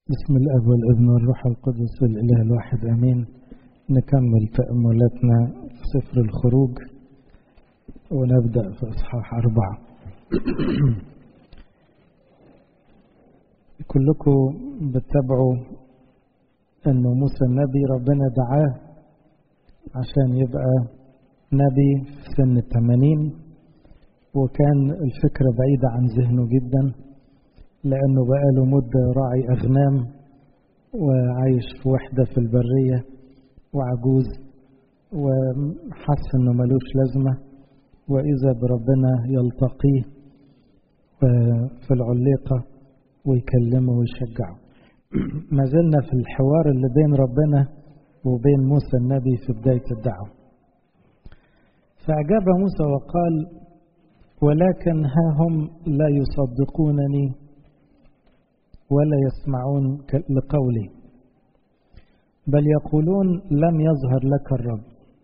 بسم الأب والابن والروح القدس الإله الواحد أمين نكمل تأملاتنا في سفر الخروج ونبدأ في إصحاح أربعة كلكم بتتابعوا أنه موسى النبي ربنا دعاه عشان يبقى نبي في سن الثمانين وكان الفكرة بعيدة عن ذهنه جدا لأنه بقاله مدة راعي أغنام وعايش في وحدة في البرية وعجوز وحس إنه ملوش لازمة وإذا بربنا يلتقيه في العليقة ويكلمه ويشجعه ما زلنا في الحوار اللي بين ربنا وبين موسى النبي في بداية الدعوة فأجاب موسى وقال ولكن ها هم لا يصدقونني ولا يسمعون لقولي بل يقولون لم يظهر لك الرب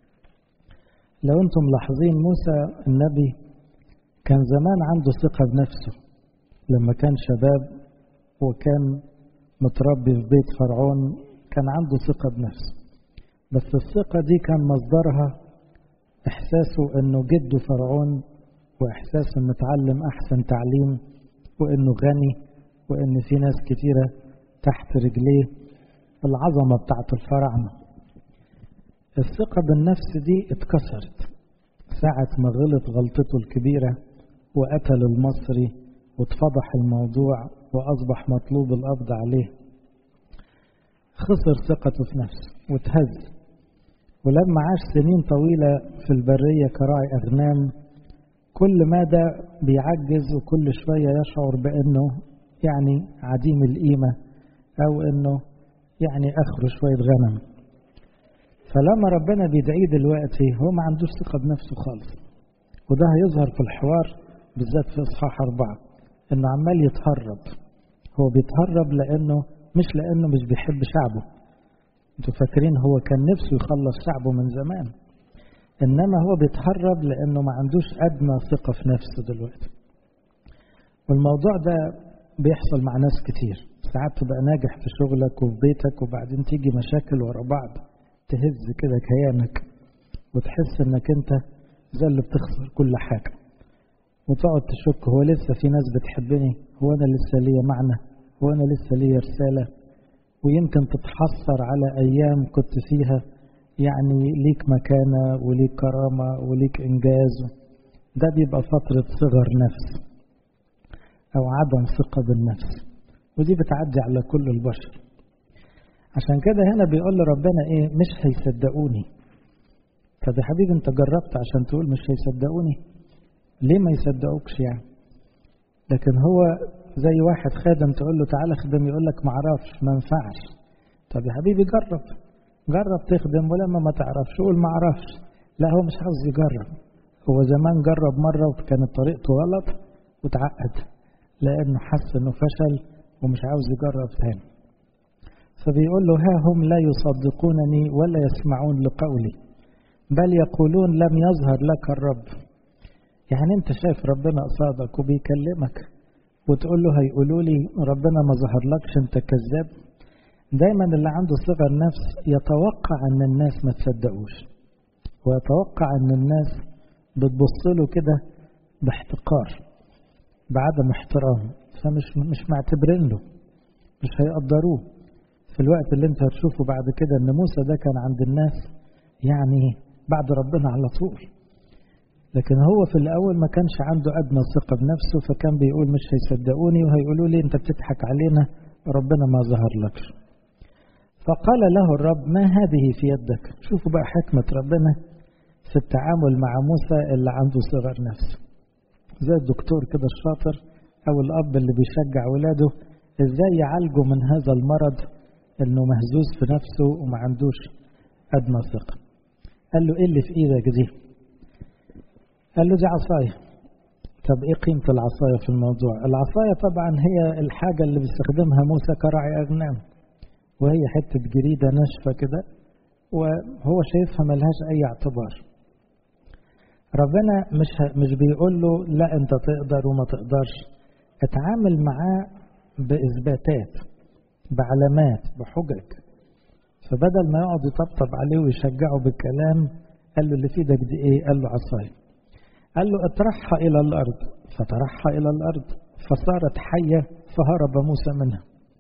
لو انتم ملاحظين موسى النبي كان زمان عنده ثقة بنفسه لما كان شباب وكان متربي في بيت فرعون كان عنده ثقة بنفسه بس الثقة دي كان مصدرها إحساسه إنه جده فرعون وإحساسه إنه اتعلم أحسن تعليم وإنه غني وإن في ناس كتيرة تحت رجليه العظمة بتاعت الفراعنة الثقة بالنفس دي اتكسرت ساعة ما غلط غلطته الكبيرة وقتل المصري واتفضح الموضوع وأصبح مطلوب القبض عليه خسر ثقته في نفسه واتهز ولما عاش سنين طويلة في البرية كراعي أغنام كل مدى بيعجز وكل شوية يشعر بأنه يعني عديم القيمة أو أنه يعني آخره شوية غنم فلما ربنا بيدعيه دلوقتي هو ما عندوش ثقة بنفسه خالص وده هيظهر في الحوار بالذات في إصحاح أربعة إنه عمال يتهرب هو بيتهرب لأنه مش لأنه مش بيحب شعبه انتوا فاكرين هو كان نفسه يخلص شعبه من زمان إنما هو بيتهرب لأنه ما عندوش أدنى ثقة في نفسه دلوقتي والموضوع ده بيحصل مع ناس كتير ساعات تبقى ناجح في شغلك وفي بيتك وبعدين تيجي مشاكل ورا بعض تهز كده كيانك وتحس انك انت زي اللي بتخسر كل حاجة وتقعد تشك هو لسه في ناس بتحبني هو انا لسه ليا معنى هو انا لسه ليا رسالة ويمكن تتحسر على ايام كنت فيها يعني ليك مكانة وليك كرامة وليك انجاز ده بيبقى فترة صغر نفس أو عدم ثقة بالنفس ودي بتعدي على كل البشر عشان كده هنا بيقول ربنا إيه مش هيصدقوني طب يا حبيبي أنت جربت عشان تقول مش هيصدقوني ليه ما يصدقوكش يعني لكن هو زي واحد خادم تقول له تعالى خدم يقول لك ما اعرفش ما ينفعش طب يا حبيبي جرب جرب تخدم ولما ما تعرفش قول ما اعرفش لا هو مش عاوز يجرب هو زمان جرب مرة وكانت طريقته غلط وتعقد لأنه حس أنه فشل ومش عاوز يجرب تاني فبيقول له ها هم لا يصدقونني ولا يسمعون لقولي بل يقولون لم يظهر لك الرب يعني انت شايف ربنا قصادك وبيكلمك وتقول له هيقولوا لي ربنا ما ظهر لكش انت كذاب دايما اللي عنده صغر نفس يتوقع ان الناس ما تصدقوش ويتوقع ان الناس بتبص له كده باحتقار بعدم احترام فمش مش معتبرين له مش هيقدروه في الوقت اللي انت هتشوفه بعد كده ان موسى ده كان عند الناس يعني بعد ربنا على طول لكن هو في الاول ما كانش عنده ادنى ثقه بنفسه فكان بيقول مش هيصدقوني وهيقولوا لي انت بتضحك علينا ربنا ما ظهر لكش فقال له الرب ما هذه في يدك شوفوا بقى حكمه ربنا في التعامل مع موسى اللي عنده صغر نفس زي الدكتور كده الشاطر او الاب اللي بيشجع ولاده ازاي يعالجوا من هذا المرض انه مهزوز في نفسه وما عندوش ادنى ثقه قال له ايه اللي في ايدك دي قال له دي عصايه طب ايه قيمه العصايه في الموضوع العصايه طبعا هي الحاجه اللي بيستخدمها موسى كراعي اغنام وهي حته جريده ناشفه كده وهو شايفها ملهاش اي اعتبار ربنا مش مش بيقول له لا انت تقدر وما تقدرش اتعامل معاه باثباتات بعلامات بحجج فبدل ما يقعد يطبطب عليه ويشجعه بالكلام قال له اللي في ايدك دي ايه؟ قال له عصايه. قال له اطرحها الى الارض فطرحها الى الارض فصارت حيه فهرب موسى منها.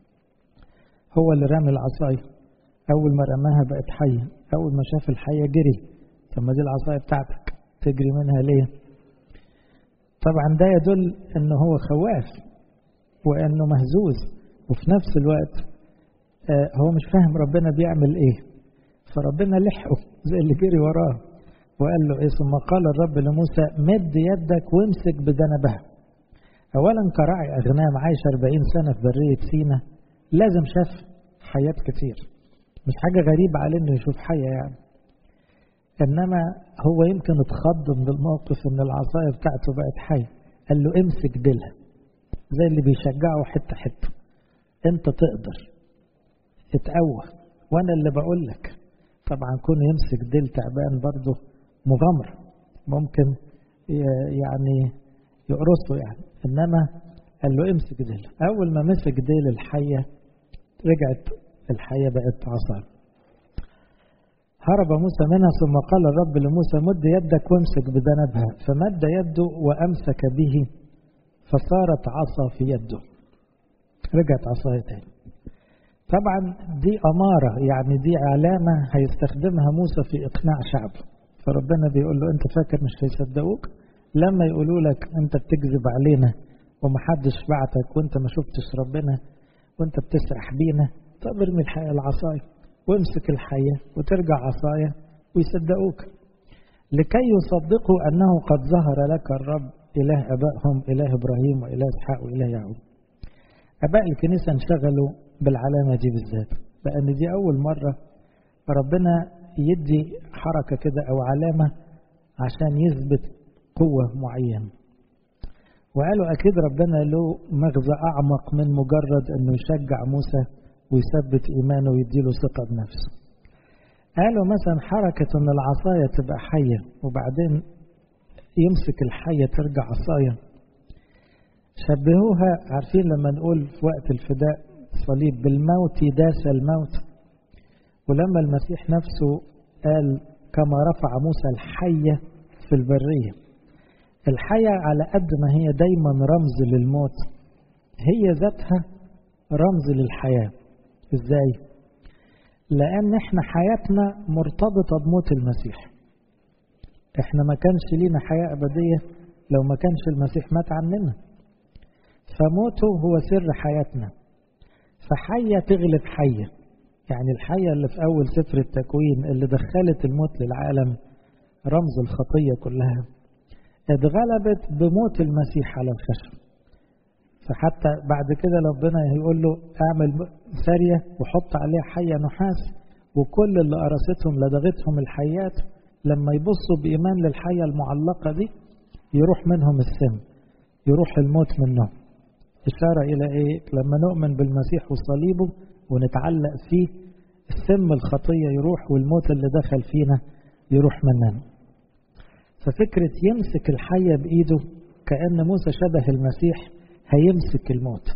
هو اللي رمي العصايه. اول ما رماها بقت حيه، اول ما شاف الحيه جري. طب ما دي العصايه بتاعتك تجري منها ليه؟ طبعا ده يدل ان هو خواف وانه مهزوز وفي نفس الوقت آه هو مش فاهم ربنا بيعمل ايه فربنا لحقه زي اللي جري وراه وقال له ايه ثم قال الرب لموسى مد يدك وامسك بذنبها اولا كراعي اغنام عايش 40 سنه في بريه سينا لازم شاف حياه كتير مش حاجه غريبه عليه انه يشوف حيه يعني انما هو يمكن اتخض من الموقف ان العصايه بتاعته بقت حيه قال له امسك ديلها زي اللي بيشجعه حته حته انت تقدر اتقوى وانا اللي بقول لك طبعا كون يمسك ديل تعبان برضه مغامره ممكن يعني يقرصه يعني انما قال له امسك ديل اول ما مسك ديل الحيه رجعت الحيه بقت عصايه هرب موسى منها ثم قال الرب لموسى مد يدك وامسك بذنبها فمد يده وامسك به فصارت عصا في يده رجعت عصايه تاني طبعا دي أمارة يعني دي علامة هيستخدمها موسى في إقناع شعبه فربنا بيقول له أنت فاكر مش هيصدقوك لما يقولوا لك أنت بتكذب علينا ومحدش بعتك وأنت ما شفتش ربنا وأنت بتسرح بينا طب ارمي الحياة العصاية وامسك الحية وترجع عصاية ويصدقوك لكي يصدقوا أنه قد ظهر لك الرب إله أبائهم إله إبراهيم وإله إسحاق وإله يعقوب أباء الكنيسة انشغلوا بالعلامة دي بالذات لأن دي أول مرة ربنا يدي حركة كده أو علامة عشان يثبت قوة معينة وقالوا أكيد ربنا له مغزى أعمق من مجرد أنه يشجع موسى ويثبت إيمانه ويديله ثقة بنفسه قالوا مثلا حركة أن العصاية تبقى حية وبعدين يمسك الحية ترجع عصاية شبهوها عارفين لما نقول في وقت الفداء صليب بالموت داس الموت ولما المسيح نفسه قال كما رفع موسى الحية في البرية الحية على قد ما هي دايما رمز للموت هي ذاتها رمز للحياة ازاي لان احنا حياتنا مرتبطة بموت المسيح احنا ما كانش لينا حياة ابدية لو ما كانش المسيح مات عننا فموته هو سر حياتنا فحية تغلب حية يعني الحية اللي في أول سفر التكوين اللي دخلت الموت للعالم رمز الخطية كلها اتغلبت بموت المسيح على الخشب فحتى بعد كده ربنا يقول له اعمل سارية وحط عليها حية نحاس وكل اللي قرصتهم لدغتهم الحيات لما يبصوا بإيمان للحية المعلقة دي يروح منهم السم يروح الموت منهم إشارة إلى إيه؟ لما نؤمن بالمسيح وصليبه ونتعلق فيه السم الخطية يروح والموت اللي دخل فينا يروح مننا ففكرة يمسك الحية بإيده كأن موسى شبه المسيح هيمسك الموت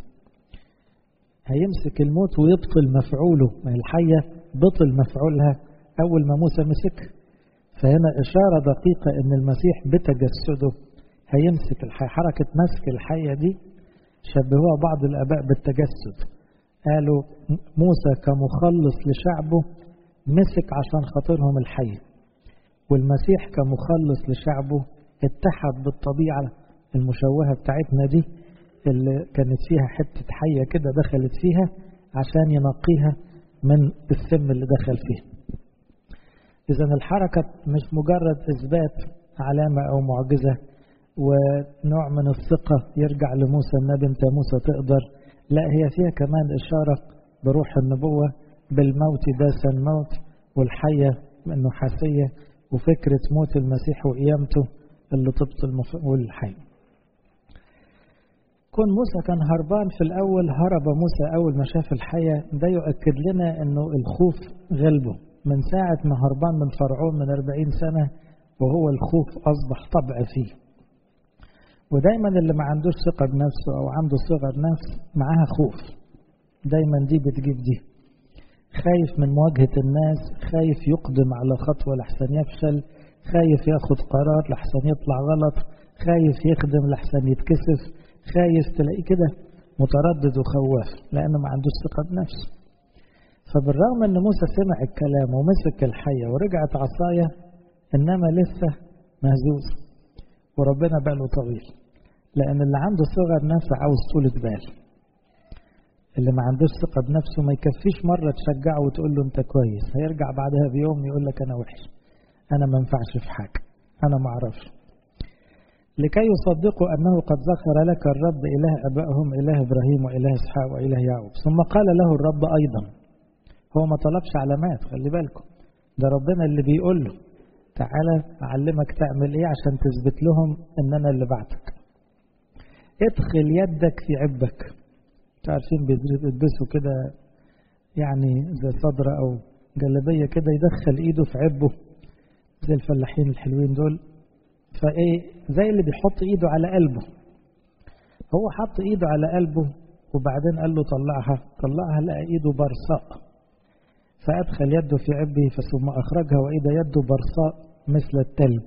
هيمسك الموت ويبطل مفعوله ما الحية بطل مفعولها أول ما موسى مسك فهنا إشارة دقيقة أن المسيح بتجسده هيمسك الحية حركة مسك الحية دي شبهوها بعض الآباء بالتجسد قالوا موسى كمخلص لشعبه مسك عشان خاطرهم الحي والمسيح كمخلص لشعبه اتحد بالطبيعة المشوهة بتاعتنا دي اللي كانت فيها حتة حية كده دخلت فيها عشان ينقيها من السم اللي دخل فيه إذا الحركة مش مجرد إثبات علامة أو معجزة ونوع من الثقة يرجع لموسى النبي أنت موسى تقدر لا هي فيها كمان إشارة بروح النبوة بالموت داس الموت والحية النحاسية وفكرة موت المسيح وقيامته اللي تبطل مفعول الحي كون موسى كان هربان في الأول هرب موسى أول ما شاف الحية ده يؤكد لنا أنه الخوف غلبه من ساعة ما هربان من فرعون من 40 سنة وهو الخوف أصبح طبع فيه ودايما اللي ما عندوش ثقة بنفسه أو عنده صغر نفس معاها خوف دايما دي بتجيب دي خايف من مواجهة الناس خايف يقدم على خطوة لحسن يفشل خايف ياخد قرار لحسن يطلع غلط خايف يخدم لحسن يتكسف خايف تلاقيه كده متردد وخواف لأنه ما عندوش ثقة بنفسه فبالرغم أن موسى سمع الكلام ومسك الحية ورجعت عصاية إنما لسه مهزوز وربنا باله طويل لأن اللي عنده صغر نفس عاوز طولة بال اللي ما عندوش ثقة بنفسه ما يكفيش مرة تشجعه وتقول له أنت كويس هيرجع بعدها بيوم يقول لك أنا وحش أنا ما ينفعش في حاجة أنا ما أعرفش لكي يصدقوا أنه قد ذكر لك الرب إله أبائهم إله إبراهيم وإله إسحاق وإله يعقوب ثم قال له الرب أيضا هو ما طلبش علامات خلي بالكم ده ربنا اللي بيقول له تعالى أعلمك تعمل إيه عشان تثبت لهم إن أنا اللي بعتك ادخل يدك في عبك عارفين بيلبسوا كده يعني زي صدرة أو جلبية كده يدخل إيده في عبه زي الفلاحين الحلوين دول فإيه زي اللي بيحط إيده على قلبه هو حط إيده على قلبه وبعدين قال له طلعها طلعها لقى إيده برصاء فأدخل يده في عبه ثم أخرجها وإذا يده برصاء مثل التلج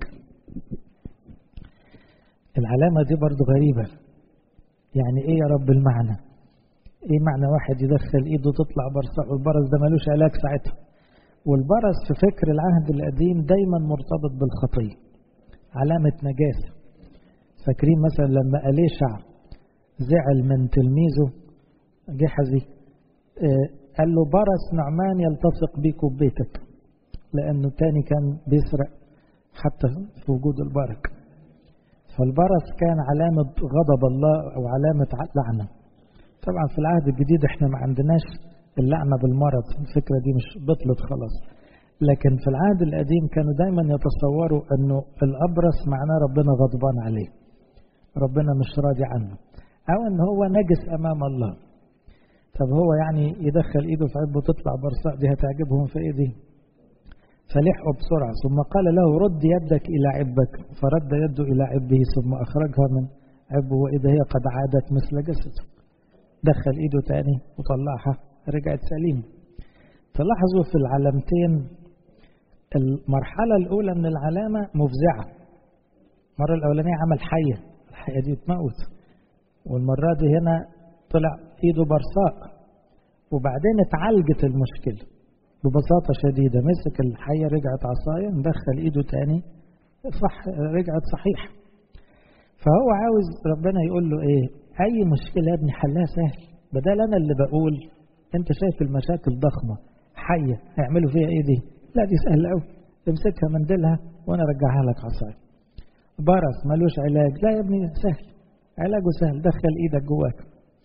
العلامة دي برضو غريبة يعني إيه يا رب المعنى إيه معنى واحد يدخل إيده تطلع برصاء والبرص ده ملوش علاج ساعتها والبرص في فكر العهد القديم دايما مرتبط بالخطية علامة نجاسة فاكرين مثلا لما أليشع زعل من تلميذه جحزي آه قال له برس نعمان يلتصق بيك وببيتك لأنه تاني كان بيسرق حتى في وجود البركة فالبرص كان علامة غضب الله أو علامة لعنة طبعا في العهد الجديد احنا ما عندناش اللعنة بالمرض الفكرة دي مش بطلت خلاص لكن في العهد القديم كانوا دايما يتصوروا انه الابرص معناه ربنا غضبان عليه ربنا مش راضي عنه او ان هو نجس امام الله طب هو يعني يدخل ايده في عبه تطلع برصاء دي هتعجبهم في ايه دي فلحقوا بسرعة ثم قال له رد يدك إلى عبك فرد يده إلى عبه ثم أخرجها من عبه وإذا هي قد عادت مثل جسده دخل إيده تاني وطلعها رجعت سليمة تلاحظوا في العلامتين المرحلة الأولى من العلامة مفزعة المرة الأولانية عمل حية الحية دي تموت والمرة دي هنا طلع إيده برصاء وبعدين اتعالجت المشكلة ببساطة شديدة مسك الحية رجعت عصاية مدخل إيده تاني صح رجعت صحيح فهو عاوز ربنا يقول له إيه أي مشكلة يا ابني حلها سهل بدل أنا اللي بقول أنت شايف المشاكل ضخمة حية هيعملوا فيها إيه دي لا دي سهلة أوي امسكها منديلها وأنا أرجعها لك عصاية برص ملوش علاج لا يا ابني سهل علاجه سهل دخل إيدك جواك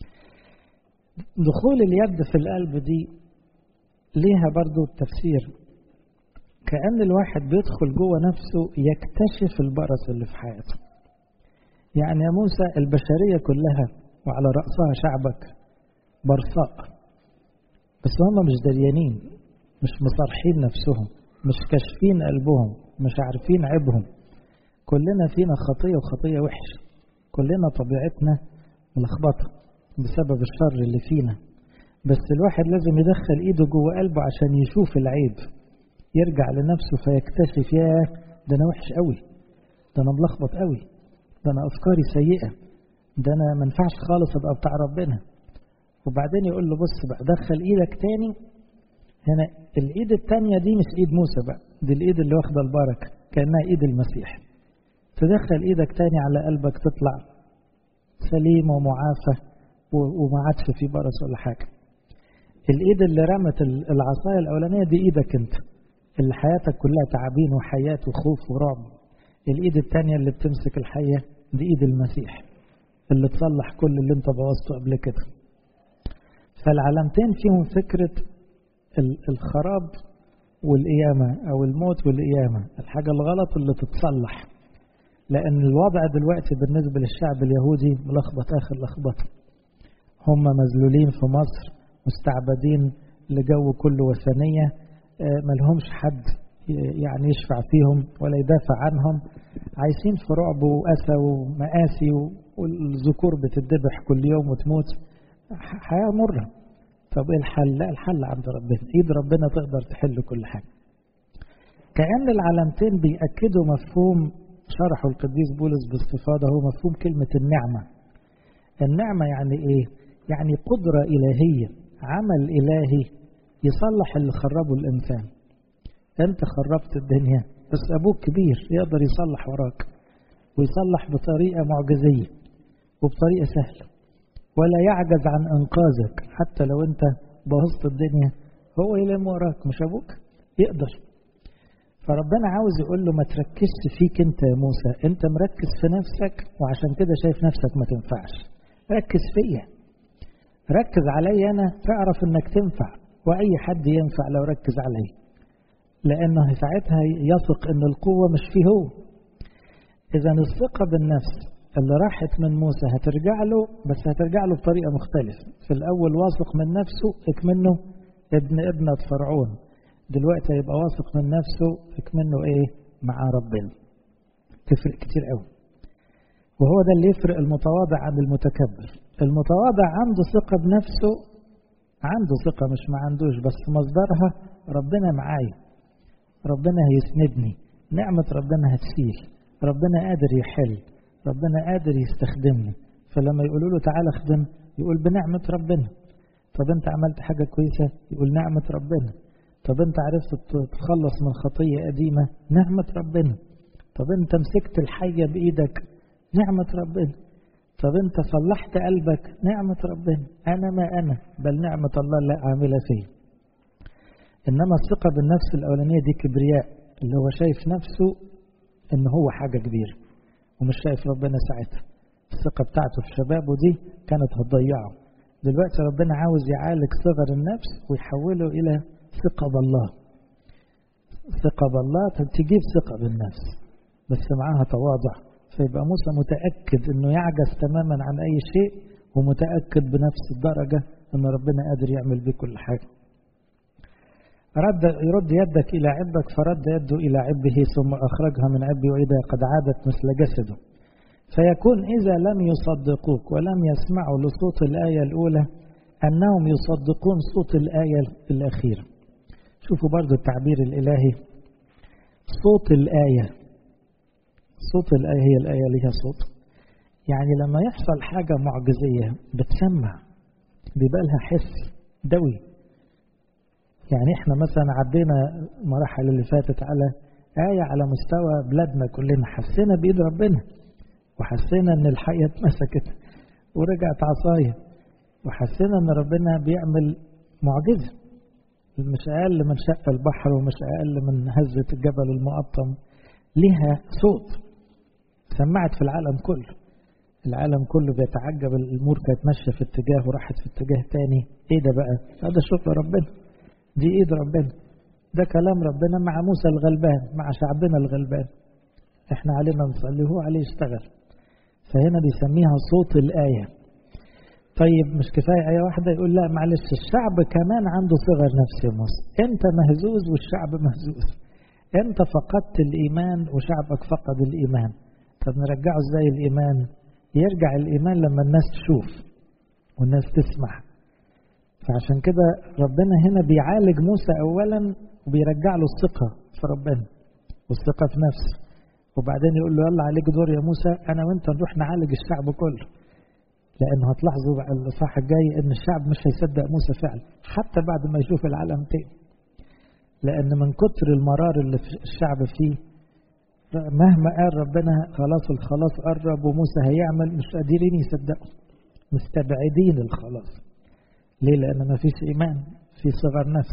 دخول اليد في القلب دي ليها برضو تفسير كأن الواحد بيدخل جوه نفسه يكتشف البرص اللي في حياته يعني يا موسى البشرية كلها وعلى رأسها شعبك برصاء بس هم مش دريانين مش مصارحين نفسهم مش كاشفين قلبهم مش عارفين عيبهم كلنا فينا خطية وخطية وحش كلنا طبيعتنا ملخبطة بسبب الشر اللي فينا بس الواحد لازم يدخل ايده جوه قلبه عشان يشوف العيب يرجع لنفسه فيكتشف ياه ده انا وحش قوي ده انا ملخبط قوي ده انا افكاري سيئه ده انا ما ينفعش خالص ابقى بتاع ربنا وبعدين يقول له بص بقى دخل ايدك تاني هنا الايد التانية دي مش ايد موسى بقى دي الايد اللي واخده البركه كانها ايد المسيح تدخل ايدك تاني على قلبك تطلع سليم ومعافى وما عادش في برص ولا حاجه الايد اللي رمت العصايه الاولانيه دي ايدك انت اللي حياتك كلها تعابين وحياه وخوف ورعب الايد الثانيه اللي بتمسك الحيه دي ايد المسيح اللي تصلح كل اللي انت بوظته قبل كده فالعلامتين فيهم فكره الخراب والقيامه او الموت والقيامه الحاجه الغلط اللي تتصلح لان الوضع دلوقتي بالنسبه للشعب اليهودي ملخبط اخر لخبطه هم مذلولين في مصر مستعبدين لجو كله وثنية ملهمش حد يعني يشفع فيهم ولا يدافع عنهم عايشين في رعب وأسى ومآسي والذكور بتدبح كل يوم وتموت حياة مرة طب ايه الحل لا الحل عند ربنا ايد ربنا تقدر تحل كل حاجة كأن العلامتين بيأكدوا مفهوم شرحه القديس بولس باستفاضة هو مفهوم كلمة النعمة النعمة يعني ايه يعني قدرة إلهية عمل إلهي يصلح اللي خربه الإنسان أنت خربت الدنيا بس أبوك كبير يقدر يصلح وراك ويصلح بطريقة معجزية وبطريقة سهلة ولا يعجز عن إنقاذك حتى لو أنت بوظت الدنيا هو يلم وراك مش أبوك يقدر فربنا عاوز يقول له ما تركزش فيك أنت يا موسى أنت مركز في نفسك وعشان كده شايف نفسك ما تنفعش ركز فيا ركز علي أنا تعرف أنك تنفع وأي حد ينفع لو ركز علي لأنه ساعتها يثق أن القوة مش فيه هو إذا الثقة بالنفس اللي راحت من موسى هترجع له بس هترجع له بطريقة مختلفة في الأول واثق من نفسه اكمنه ابن ابنة فرعون دلوقتي هيبقى واثق من نفسه اكمنه ايه مع ربنا تفرق كتير قوي وهو ده اللي يفرق المتواضع عن المتكبر المتواضع عنده ثقة بنفسه عنده ثقة مش ما عندوش بس مصدرها ربنا معايا ربنا هيسندني نعمة ربنا هتشيل ربنا قادر يحل ربنا قادر يستخدمني فلما يقولوا له تعالى اخدم يقول بنعمة ربنا طب انت عملت حاجة كويسة يقول نعمة ربنا طب انت عرفت تتخلص من خطية قديمة نعمة ربنا طب انت مسكت الحية بإيدك نعمة ربنا طب انت صلحت قلبك نعمة ربنا أنا ما أنا بل نعمة الله لا عاملة فيه إنما الثقة بالنفس الأولانية دي كبرياء اللي هو شايف نفسه إن هو حاجة كبيرة ومش شايف ربنا ساعتها الثقة بتاعته في شبابه دي كانت هتضيعه دلوقتي ربنا عاوز يعالج صغر النفس ويحوله إلى ثقة بالله ثقة بالله تجيب ثقة بالنفس بس معاها تواضع فيبقى موسى متأكد أنه يعجز تماما عن أي شيء ومتأكد بنفس الدرجة أن ربنا قادر يعمل بيه كل حاجة رد يرد يدك إلى عبك فرد يده إلى عبه ثم أخرجها من عبه وإذا قد عادت مثل جسده فيكون إذا لم يصدقوك ولم يسمعوا لصوت الآية الأولى أنهم يصدقون صوت الآية الأخيرة شوفوا برضو التعبير الإلهي صوت الآية صوت الآية هي الآية ليها صوت يعني لما يحصل حاجة معجزية بتسمع بيبقى لها حس دوي يعني احنا مثلا عدينا المراحل اللي فاتت على آية على مستوى بلادنا كلنا حسينا بإيد ربنا وحسينا ان الحية اتمسكت ورجعت عصاية وحسينا ان ربنا بيعمل معجزة مش أقل من شق البحر ومش أقل من هزة الجبل المقطم لها صوت سمعت في العالم كله العالم كله بيتعجب الأمور كانت ماشية في اتجاه وراحت في اتجاه تاني ايه ده بقى هذا شكر ربنا دي ايد ربنا ده كلام ربنا مع موسى الغلبان مع شعبنا الغلبان احنا علينا نصلي هو عليه يشتغل فهنا بيسميها صوت الآية طيب مش كفاية آية واحدة يقول لا معلش الشعب كمان عنده صغر نفس يا موسى انت مهزوز والشعب مهزوز انت فقدت الإيمان وشعبك فقد الإيمان طب نرجعه ازاي الإيمان يرجع الإيمان لما الناس تشوف والناس تسمع فعشان كده ربنا هنا بيعالج موسى أولا وبيرجع له الثقة في ربنا والثقة في نفسه وبعدين يقول له يلا عليك دور يا موسى أنا وأنت نروح نعالج الشعب كله لأنه هتلاحظوا بقى الإصحاح الجاي إن الشعب مش هيصدق موسى فعلا حتى بعد ما يشوف العالم تاني لأن من كتر المرار اللي في الشعب فيه مهما قال ربنا خلاص الخلاص قرب وموسى هيعمل مش قادرين يصدقوا مستبعدين الخلاص ليه لأن ما فيش إيمان في صغر نفس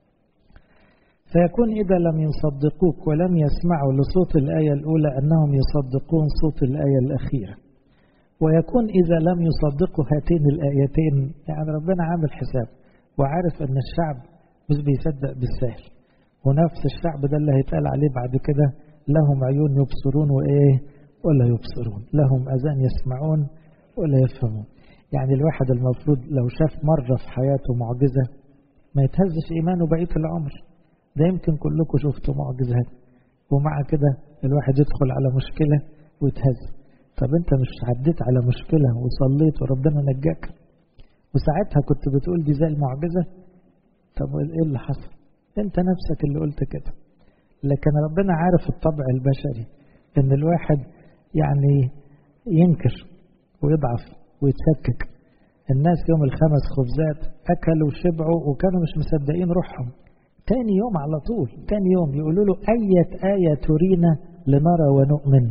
فيكون إذا لم يصدقوك ولم يسمعوا لصوت الآية الأولى أنهم يصدقون صوت الآية الأخيرة ويكون إذا لم يصدقوا هاتين الآيتين يعني ربنا عامل حساب وعارف أن الشعب مش بيصدق بالسهل ونفس الشعب ده اللي هيتقال عليه بعد كده لهم عيون يبصرون وإيه ولا يبصرون لهم أذان يسمعون ولا يفهمون يعني الواحد المفروض لو شاف مرة في حياته معجزة ما يتهزش إيمانه بقية العمر ده يمكن كلكم شفتوا معجزات ومع كده الواحد يدخل على مشكلة ويتهز طب انت مش عديت على مشكلة وصليت وربنا نجاك وساعتها كنت بتقول دي زي المعجزة طب ايه اللي حصل انت نفسك اللي قلت كده لكن ربنا عارف الطبع البشري ان الواحد يعني ينكر ويضعف ويتشكك الناس يوم الخمس خبزات اكلوا وشبعوا وكانوا مش مصدقين روحهم تاني يوم على طول تاني يوم يقولوا له أية آية ترينا لنرى ونؤمن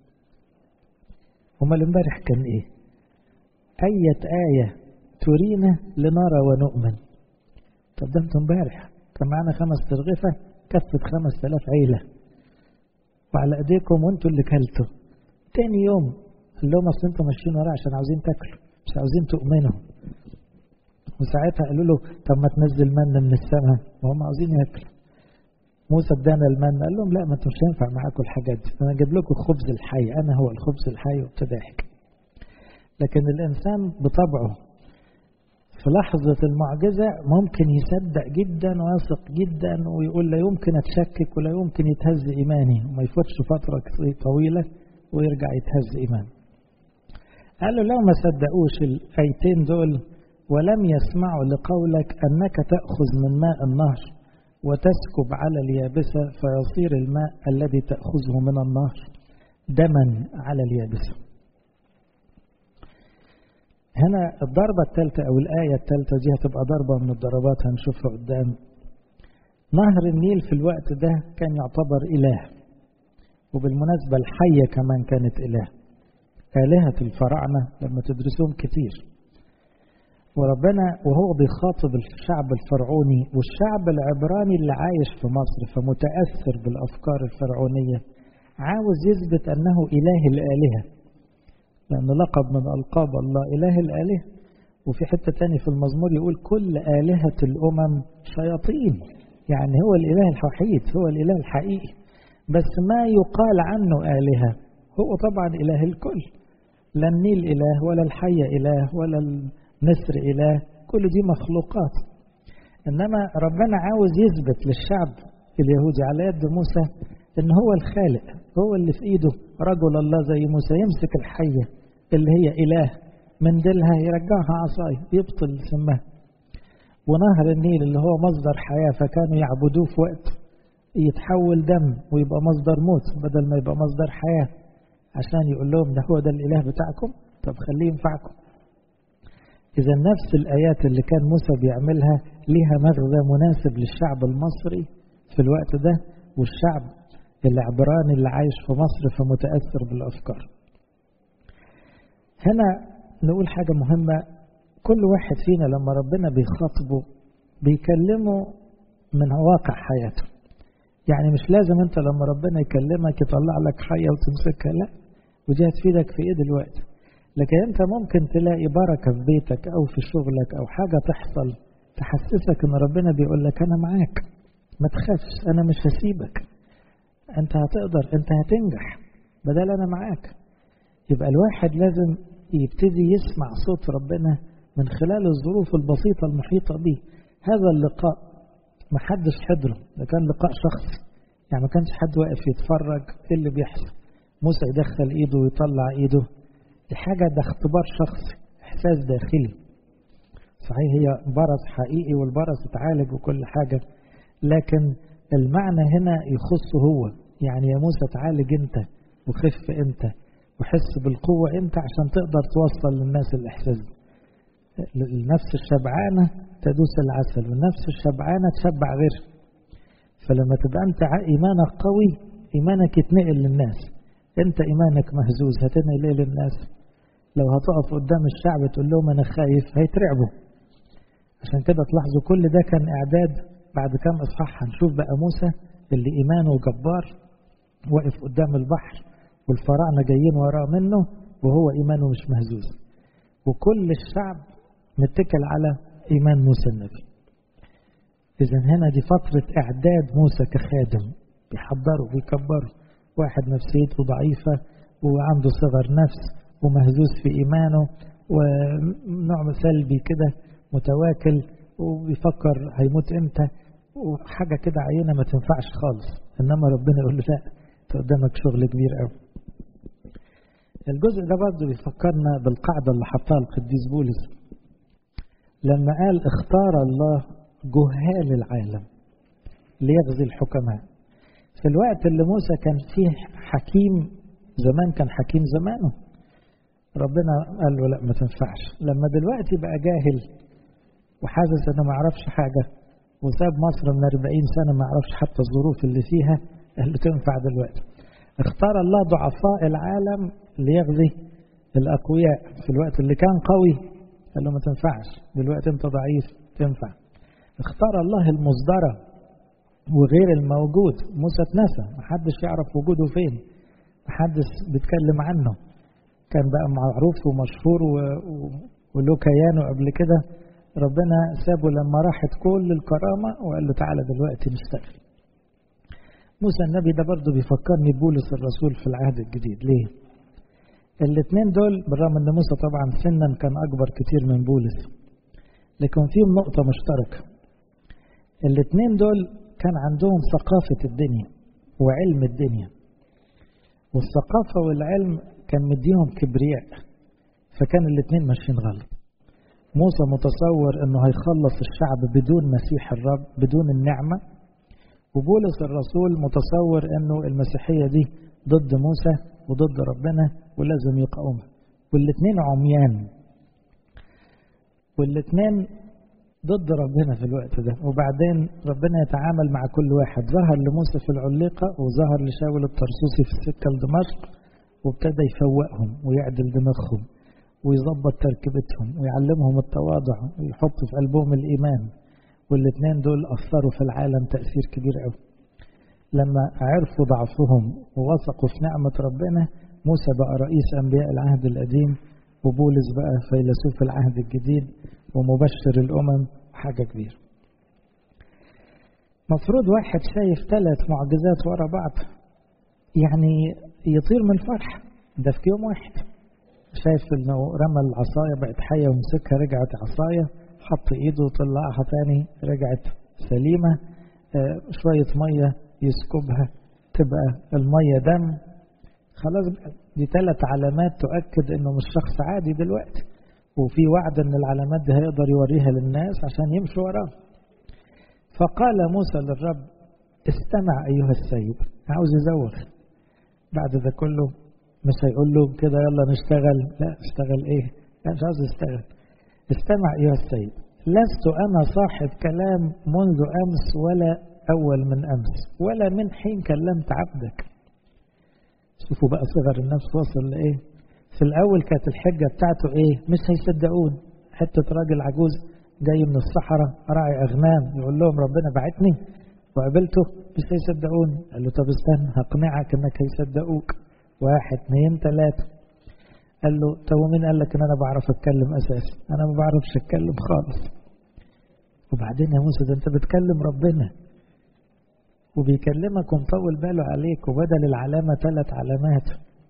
امال امبارح كان ايه أية آية ترينا لنرى ونؤمن طب ده انتوا امبارح كان معانا خمس ترغفة كفت خمس تلاف عيلة وعلى ايديكم وانتوا اللي كلتوا تاني يوم قال لهم اصل انتوا ماشيين وراه عشان عاوزين تاكلوا مش عاوزين تؤمنوا وساعتها قالوا له طب ما تنزل من من السماء وهم عاوزين ياكلوا موسى ادانا المن قال لهم لا ما انتوا مش هينفع معاكم الحاجات دي انا اجيب لكم الخبز الحي انا هو الخبز الحي وابتدى يحكي لكن الانسان بطبعه في لحظة المعجزة ممكن يصدق جدا ويثق جدا ويقول لا يمكن اتشكك ولا يمكن يتهز ايماني وما يفوتش فترة طويلة ويرجع يتهز ايمانه قالوا لو ما صدقوش الايتين دول ولم يسمعوا لقولك أنك تأخذ من ماء النهر وتسكب على اليابسة فيصير الماء الذي تأخذه من النهر دما على اليابسة هنا الضربة الثالثة أو الآية الثالثة دي هتبقى ضربة من الضربات هنشوفها قدام نهر النيل في الوقت ده كان يعتبر إله وبالمناسبة الحية كمان كانت إله آلهة الفراعنة لما تدرسوهم كتير وربنا وهو بيخاطب الشعب الفرعوني والشعب العبراني اللي عايش في مصر فمتأثر بالأفكار الفرعونية عاوز يثبت أنه إله الآلهة لأن لقب من ألقاب الله إله الآلهة وفي حتة تاني في المزمور يقول كل آلهة الأمم شياطين يعني هو الإله الوحيد هو الإله الحقيقي بس ما يقال عنه آلهة هو طبعا إله الكل لا النيل إله ولا الحية إله ولا النسر إله كل دي مخلوقات إنما ربنا عاوز يثبت للشعب اليهودي على يد موسى إن هو الخالق هو اللي في إيده رجل الله زي موسى يمسك الحية اللي هي إله من ديلها يرجعها عصاي يبطل سمها ونهر النيل اللي هو مصدر حياة فكانوا يعبدوه في وقت يتحول دم ويبقى مصدر موت بدل ما يبقى مصدر حياة عشان يقول لهم ده هو ده الإله بتاعكم طب خليه ينفعكم إذا نفس الآيات اللي كان موسى بيعملها ليها مغزى مناسب للشعب المصري في الوقت ده والشعب العبراني اللي عايش في مصر فمتأثر بالأفكار هنا نقول حاجة مهمة كل واحد فينا لما ربنا بيخاطبه بيكلمه من واقع حياته يعني مش لازم انت لما ربنا يكلمك يطلع لك حية وتمسكها لا ودي هتفيدك في ايه دلوقتي لكن انت ممكن تلاقي بركة في بيتك او في شغلك او حاجة تحصل تحسسك ان ربنا بيقول لك انا معاك ما تخافش انا مش هسيبك انت هتقدر انت هتنجح بدل انا معاك يبقى الواحد لازم يبتدي يسمع صوت ربنا من خلال الظروف البسيطة المحيطة به هذا اللقاء ما حدش حضره ده كان لقاء شخصي يعني ما كانش حد واقف يتفرج ايه اللي بيحصل موسى يدخل ايده ويطلع ايده دي حاجة ده اختبار شخصي احساس داخلي صحيح هي برص حقيقي والبرص اتعالج وكل حاجة لكن المعنى هنا يخصه هو يعني يا موسى تعالج انت وخف انت وحس بالقوة انت عشان تقدر توصل للناس الاحساس النفس الشبعانة تدوس العسل والنفس الشبعانة تشبع غيرها فلما تبقى انت ايمانك قوي ايمانك يتنقل للناس انت ايمانك مهزوز هتنقل ايه للناس لو هتقف قدام الشعب تقول لهم انا خايف هيترعبوا عشان كده تلاحظوا كل ده كان اعداد بعد كام اصحاح هنشوف بقى موسى اللي ايمانه جبار واقف قدام البحر والفراعنه جايين وراه منه وهو ايمانه مش مهزوز وكل الشعب متكل على ايمان موسى النبي اذا هنا دي فتره اعداد موسى كخادم بيحضروا بيكبروا واحد نفسيته ضعيفه وعنده صغر نفس ومهزوز في ايمانه ونوع سلبي كده متواكل وبيفكر هيموت امتى وحاجه كده عينه ما تنفعش خالص انما ربنا يقول له لا انت قدامك شغل كبير قوي الجزء ده برضه بيفكرنا بالقاعده اللي حطها القديس بولس لما قال اختار الله جهال العالم ليغزي الحكماء في الوقت اللي موسى كان فيه حكيم زمان كان حكيم زمانه ربنا قال له لا ما تنفعش لما دلوقتي بقى جاهل وحاسس انه ما يعرفش حاجه وساب مصر من 40 سنه ما يعرفش حتى الظروف اللي فيها قال له تنفع دلوقتي اختار الله ضعفاء العالم ليغزي الاقوياء في الوقت اللي كان قوي قال له ما تنفعش دلوقتي انت ضعيف تنفع اختار الله المصدره وغير الموجود موسى اتنسى محدش يعرف وجوده فين محدش بيتكلم عنه كان بقى معروف ومشهور و... و... وله كيانه قبل كده ربنا سابه لما راحت كل الكرامة وقال له تعالى دلوقتي نشتغل موسى النبي ده برضه بيفكرني بولس الرسول في العهد الجديد ليه الاثنين دول بالرغم ان موسى طبعا سنا كان اكبر كتير من بولس لكن فيهم نقطة مشتركة الاثنين دول كان عندهم ثقافة الدنيا وعلم الدنيا والثقافة والعلم كان مديهم كبرياء فكان الاثنين ماشيين غلط موسى متصور انه هيخلص الشعب بدون مسيح الرب بدون النعمة وبولس الرسول متصور انه المسيحية دي ضد موسى وضد ربنا ولازم يقاومها والاثنين عميان والاثنين ضد ربنا في الوقت ده وبعدين ربنا يتعامل مع كل واحد ظهر لموسى في العليقة وظهر لشاول الطرسوسي في السكة لدمشق وابتدى يفوقهم ويعدل دماغهم ويظبط تركيبتهم ويعلمهم التواضع ويحط في قلبهم الإيمان والاثنين دول أثروا في العالم تأثير كبير قوي لما عرفوا ضعفهم ووثقوا في نعمة ربنا موسى بقى رئيس أنبياء العهد القديم وبولس بقى فيلسوف العهد الجديد ومبشر الأمم حاجة كبيرة مفروض واحد شايف ثلاث معجزات ورا بعض يعني يطير من الفرح ده في يوم واحد شايف انه رمى العصاية بقت حية ومسكها رجعت عصاية حط ايده وطلعها تاني رجعت سليمة آه شوية مية يسكبها تبقى المية دم خلاص دي ثلاث علامات تؤكد انه مش شخص عادي دلوقتي وفي وعد ان العلامات دي هيقدر يوريها للناس عشان يمشوا وراه فقال موسى للرب استمع ايها السيد عاوز يزوغ بعد ده كله مش هيقول له كده يلا نشتغل لا اشتغل ايه لا مش عاوز يشتغل استمع ايها السيد لست انا صاحب كلام منذ امس ولا اول من امس ولا من حين كلمت عبدك شوفوا بقى صغر النفس وصل لايه في الاول كانت الحجه بتاعته ايه مش هيصدقون حته راجل عجوز جاي من الصحراء راعي اغنام يقول لهم ربنا بعتني وقابلته مش هيصدقون قال له طب استنى هقنعك انك هيصدقوك واحد اثنين ثلاثة قال له طب ومين قال لك ان انا بعرف اتكلم اساسا انا ما بعرفش اتكلم خالص وبعدين يا موسى ده انت بتكلم ربنا وبيكلمك ومطول باله عليك وبدل العلامة ثلاث علامات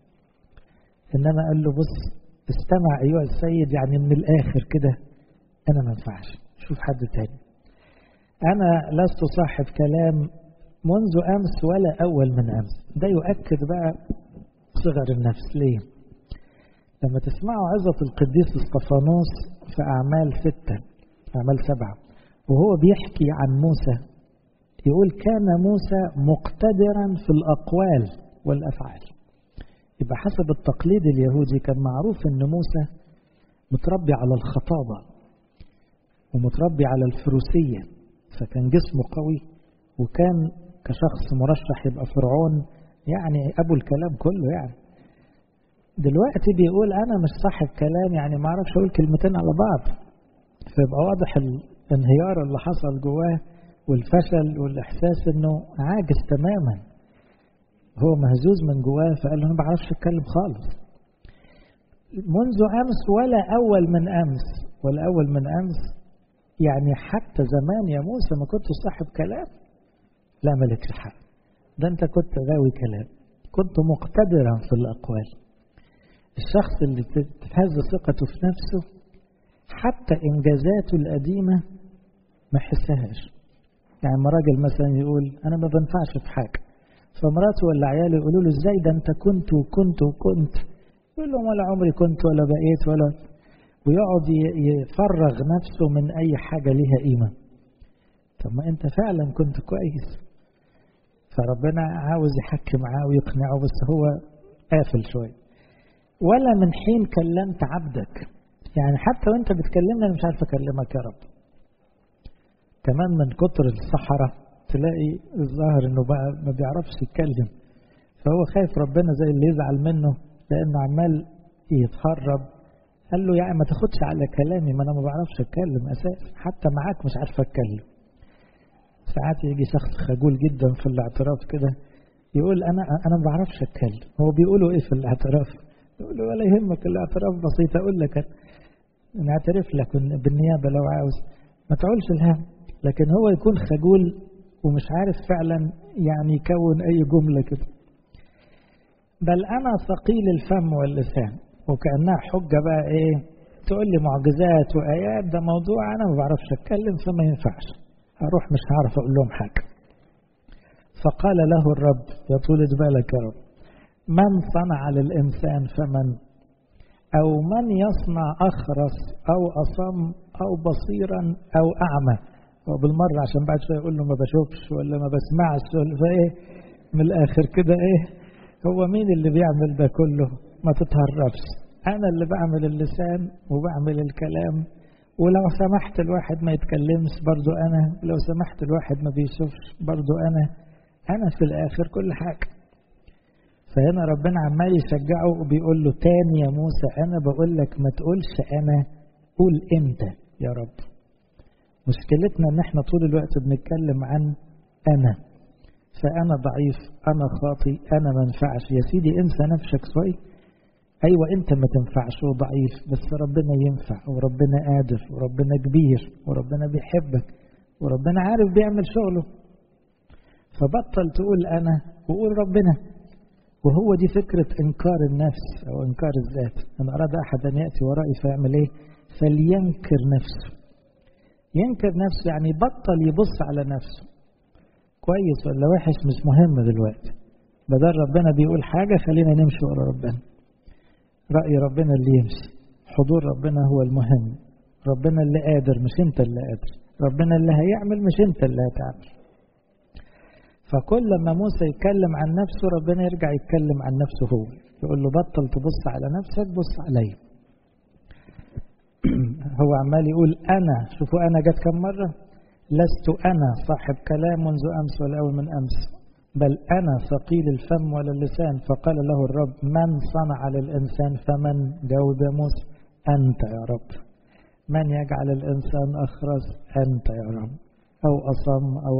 انما قال له بص استمع ايها السيد يعني من الاخر كده انا ما ينفعش شوف حد تاني انا لست صاحب كلام منذ امس ولا اول من امس ده يؤكد بقى صغر النفس ليه لما تسمعوا عظة القديس اسطفانوس في أعمال ستة أعمال سبعة وهو بيحكي عن موسى يقول كان موسى مقتدرا في الأقوال والأفعال يبقى حسب التقليد اليهودي كان معروف أن موسى متربي على الخطابة ومتربي على الفروسية فكان جسمه قوي وكان كشخص مرشح يبقى فرعون يعني أبو الكلام كله يعني دلوقتي بيقول أنا مش صاحب كلام يعني ما أعرفش أقول كلمتين على بعض فيبقى واضح الانهيار اللي حصل جواه والفشل والإحساس إنه عاجز تماما هو مهزوز من جواه فقال له أنا ما بعرفش أتكلم خالص منذ أمس ولا أول من أمس ولا أول من أمس يعني حتى زمان يا موسى ما كنت صاحب كلام لا مالكش حق ده أنت كنت غاوي كلام كنت مقتدرا في الأقوال الشخص اللي تتهز ثقته في نفسه حتى إنجازاته القديمة ما يحسهاش يعني ما راجل مثلا يقول أنا ما بنفعش في حاجة فمراته ولا عياله يقولوا له إزاي ده أنت كنت وكنت وكنت يقول لهم ولا عمري كنت ولا بقيت ولا ويقعد يفرغ نفسه من أي حاجة ليها قيمة طب ما أنت فعلا كنت كويس فربنا عاوز يحكي معاه ويقنعه بس هو قافل شوية ولا من حين كلمت عبدك يعني حتى وانت بتكلمني انا مش عارف اكلمك يا رب كمان من كتر الصحراء تلاقي الظاهر انه بقى ما بيعرفش يتكلم فهو خايف ربنا زي اللي يزعل منه لانه عمال يتهرب قال له يعني ما تاخدش على كلامي ما انا ما بعرفش اتكلم اساسا حتى معاك مش عارف اتكلم ساعات يجي شخص خجول جدا في الاعتراف كده يقول انا انا ما بعرفش اتكلم هو بيقولوا ايه في الاعتراف يقول له ولا يهمك الاعتراف بسيط اقول لك نعترف لك بالنيابه لو عاوز ما تعولش الهم لكن هو يكون خجول ومش عارف فعلا يعني يكون اي جمله كده بل انا ثقيل الفم واللسان وكانها حجه بقى ايه تقول لي معجزات وايات ده موضوع انا ما بعرفش اتكلم فما ينفعش هروح مش هعرف اقول لهم حاجه فقال له الرب يا طولة بالك يا رب من صنع للإنسان فمن أو من يصنع أخرس أو أصم أو بصيرا أو أعمى وبالمرة عشان بعد شوية يقول له ما بشوفش ولا ما بسمعش ولا فإيه من الآخر كده إيه هو مين اللي بيعمل ده كله ما تتهربش أنا اللي بعمل اللسان وبعمل الكلام ولو سمحت الواحد ما يتكلمش برضو أنا لو سمحت الواحد ما بيشوفش برضو أنا أنا في الآخر كل حاجة فهنا ربنا عمال يشجعه وبيقول له تاني يا موسى أنا بقول لك ما تقولش أنا قول أنت يا رب مشكلتنا إن إحنا طول الوقت بنتكلم عن أنا فأنا ضعيف أنا خاطي أنا ما ينفعش يا سيدي انسى نفسك شوي أيوة أنت ما تنفعش وضعيف بس ربنا ينفع وربنا قادر وربنا كبير وربنا بيحبك وربنا عارف بيعمل شغله فبطل تقول أنا وقول ربنا وهو دي فكرة إنكار النفس أو إنكار الذات إن أراد أحد أن يأتي ورائي فيعمل إيه فلينكر نفسه ينكر نفسه يعني بطل يبص على نفسه كويس ولا وحش مش مهم دلوقتي بدل ربنا بيقول حاجة خلينا نمشي ورا ربنا رأي ربنا اللي يمشي حضور ربنا هو المهم ربنا اللي قادر مش انت اللي قادر ربنا اللي هيعمل مش انت اللي هتعمل فكل ما موسى يتكلم عن نفسه ربنا يرجع يتكلم عن نفسه هو يقول له بطل تبص على نفسك بص عليا هو عمال يقول أنا شوفوا أنا جت كم مرة لست أنا صاحب كلام منذ أمس والأول من أمس بل أنا ثقيل الفم ولا اللسان فقال له الرب من صنع للإنسان فمن جاوب يا موسى أنت يا رب من يجعل الإنسان أخرس أنت يا رب أو أصم أو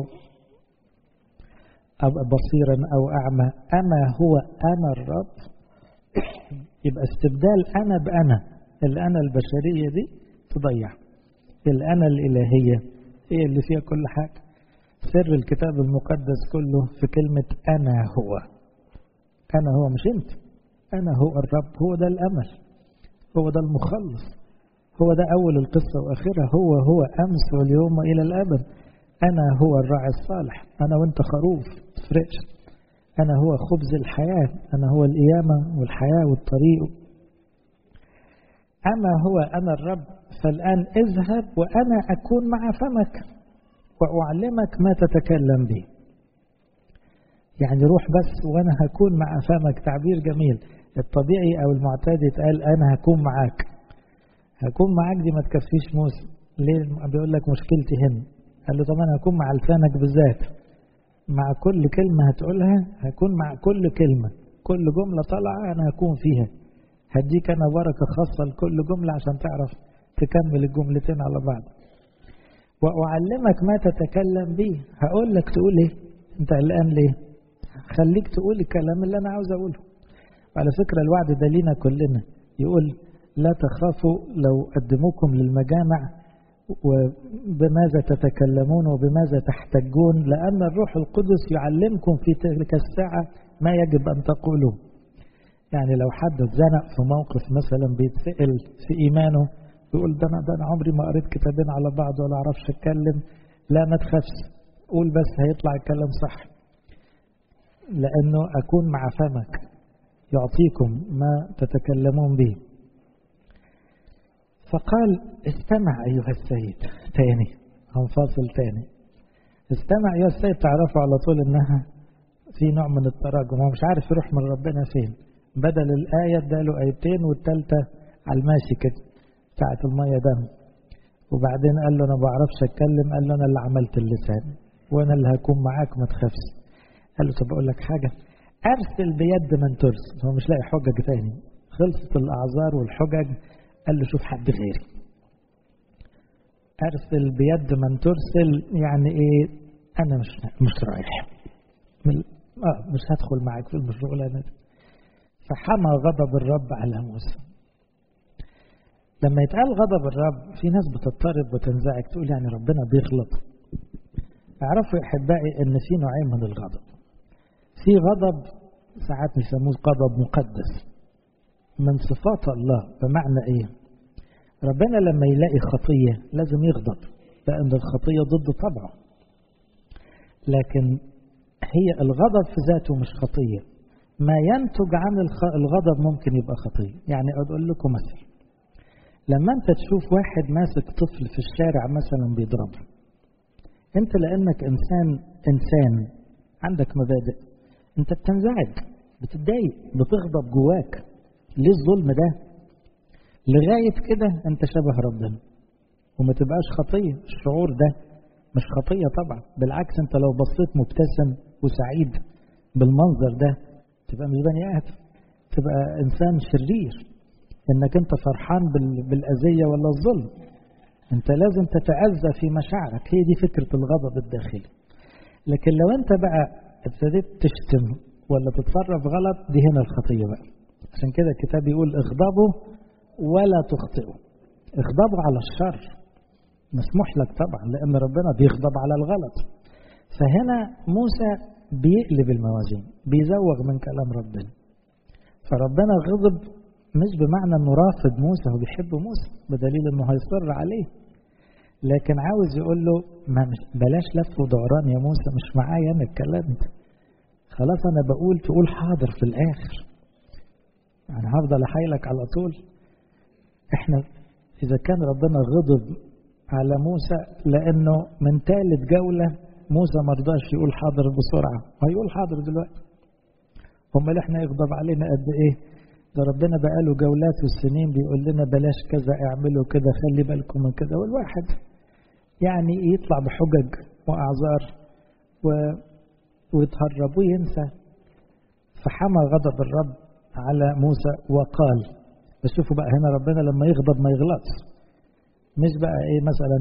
أو بصيرا أو أعمى أما هو أنا الرب يبقى استبدال أنا بأنا الأنا البشرية دي تضيع الأنا الإلهية هي اللي فيها كل حاجة سر الكتاب المقدس كله في كلمة أنا هو أنا هو مش أنت أنا هو الرب هو ده الأمل هو ده المخلص هو ده أول القصة وآخرها هو هو أمس واليوم إلى الأبد أنا هو الراعي الصالح أنا وأنت خروف تفرقش أنا هو خبز الحياة أنا هو القيامة والحياة والطريق أما هو أنا الرب فالآن اذهب وأنا أكون مع فمك وأعلمك ما تتكلم به يعني روح بس وأنا هكون مع فمك تعبير جميل الطبيعي أو المعتاد يتقال أنا هكون معاك هكون معاك دي ما تكفيش موسى ليه بيقول لك مشكلتي هنا قال له طب أنا هكون مع لسانك بالذات مع كل كلمة هتقولها هكون مع كل كلمة كل جملة طالعة أنا هكون فيها هديك أنا بركة خاصة لكل جملة عشان تعرف تكمل الجملتين على بعض وأعلمك ما تتكلم به هقول لك تقول إيه أنت قلقان ليه خليك تقول الكلام اللي أنا عاوز أقوله وعلى فكرة الوعد ده لينا كلنا يقول لا تخافوا لو قدموكم للمجامع وبماذا تتكلمون وبماذا تحتجون لأن الروح القدس يعلمكم في تلك الساعة ما يجب أن تقولوا يعني لو حد اتزنق في موقف مثلا بيتسأل في إيمانه يقول ده أنا, ده أنا عمري ما قريت كتابين على بعض ولا أعرفش أتكلم لا ما تخافش قول بس هيطلع الكلام صح لأنه أكون مع فمك يعطيكم ما تتكلمون به فقال استمع أيها السيد تاني هنفاصل تاني استمع أيها السيد تعرفوا على طول إنها في نوع من التراجم هو مش عارف يروح من ربنا فين بدل الآية اداله آيتين والتالتة على الماشي كده بتاعت المية دم وبعدين قال له أنا ما بعرفش أتكلم قال له أنا اللي عملت اللسان وأنا اللي هكون معاك ما تخافش قال له طب أقول لك حاجة أرسل بيد من ترسل هو مش لاقي حجج تاني خلصت الأعذار والحجج قال له شوف حد غيري أرسل بيد من ترسل يعني إيه أنا مش مش رايح آه مش هدخل معاك في الشغلانة دي فحمى غضب الرب على موسى لما يتقال غضب الرب في ناس بتضطرب وتنزعج تقول يعني ربنا بيغلط اعرفوا يا احبائي ان في نوعين من الغضب في غضب ساعات يسموه غضب مقدس من صفات الله بمعنى ايه ربنا لما يلاقي خطية لازم يغضب لأن الخطية ضد طبعه لكن هي الغضب في ذاته مش خطية ما ينتج عن الغضب ممكن يبقى خطية يعني أقول لكم مثل لما أنت تشوف واحد ماسك طفل في الشارع مثلا بيضربه أنت لأنك إنسان إنسان عندك مبادئ أنت بتنزعج بتتضايق بتغضب جواك ليه الظلم ده لغاية كده أنت شبه ربنا وما تبقاش خطية الشعور ده مش خطية طبعا بالعكس أنت لو بصيت مبتسم وسعيد بالمنظر ده تبقى مش بني آدم تبقى إنسان شرير إنك أنت فرحان بالأذية ولا الظلم أنت لازم تتأذى في مشاعرك هي دي فكرة الغضب الداخلي لكن لو أنت بقى ابتديت تشتم ولا تتصرف غلط دي هنا الخطية بقى عشان كده الكتاب يقول اغضبوا ولا تخطئوا اغضبوا على الشر مسموح لك طبعا لأن ربنا بيغضب على الغلط فهنا موسى بيقلب الموازين بيزوغ من كلام ربنا فربنا غضب مش بمعنى انه رافض موسى هو بيحب موسى بدليل انه هيصر عليه لكن عاوز يقول له ما مش بلاش لف ودوران يا موسى مش معايا انا الكلام ده خلاص انا بقول تقول حاضر في الاخر يعني هفضل احايلك على طول احنا اذا كان ربنا غضب على موسى لانه من ثالث جوله موسى ما رضاش يقول حاضر بسرعه هيقول حاضر دلوقتي امال احنا يغضب علينا قد ايه ده ربنا بقاله جولات والسنين بيقول لنا بلاش كذا اعملوا كده خلي بالكم من كده والواحد يعني يطلع بحجج واعذار و... ويتهرب وينسى فحمى غضب الرب على موسى وقال بس شوفوا بقى هنا ربنا لما يغضب ما يغلطش مش بقى ايه مثلا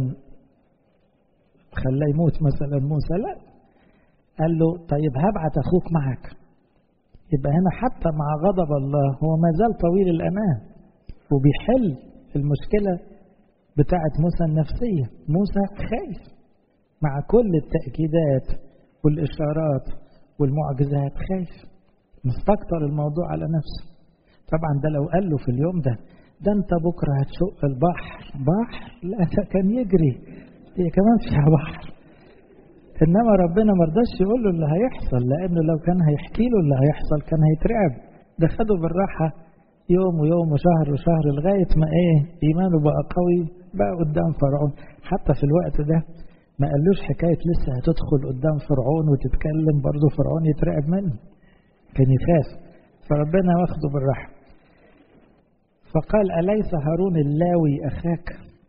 خلاه يموت مثلا موسى لا قال له طيب هبعت اخوك معك يبقى هنا حتى مع غضب الله هو ما زال طويل الأمان وبيحل المشكلة بتاعة موسى النفسية موسى خايف مع كل التأكيدات والإشارات والمعجزات خايف مستكتر الموضوع على نفسه طبعا ده لو قال له في اليوم ده ده انت بكرة هتشق البحر بحر لا ده كان يجري هي كمان فيها بحر انما ربنا ما رضاش يقول له اللي هيحصل لانه لو كان هيحكي له اللي هيحصل كان هيترعب ده خده بالراحه يوم ويوم وشهر وشهر لغايه ما ايه ايمانه بقى قوي بقى قدام فرعون حتى في الوقت ده ما قالوش حكايه لسه هتدخل قدام فرعون وتتكلم برضه فرعون يترعب منه كان يخاف فربنا واخده بالراحه فقال اليس هارون اللاوي اخاك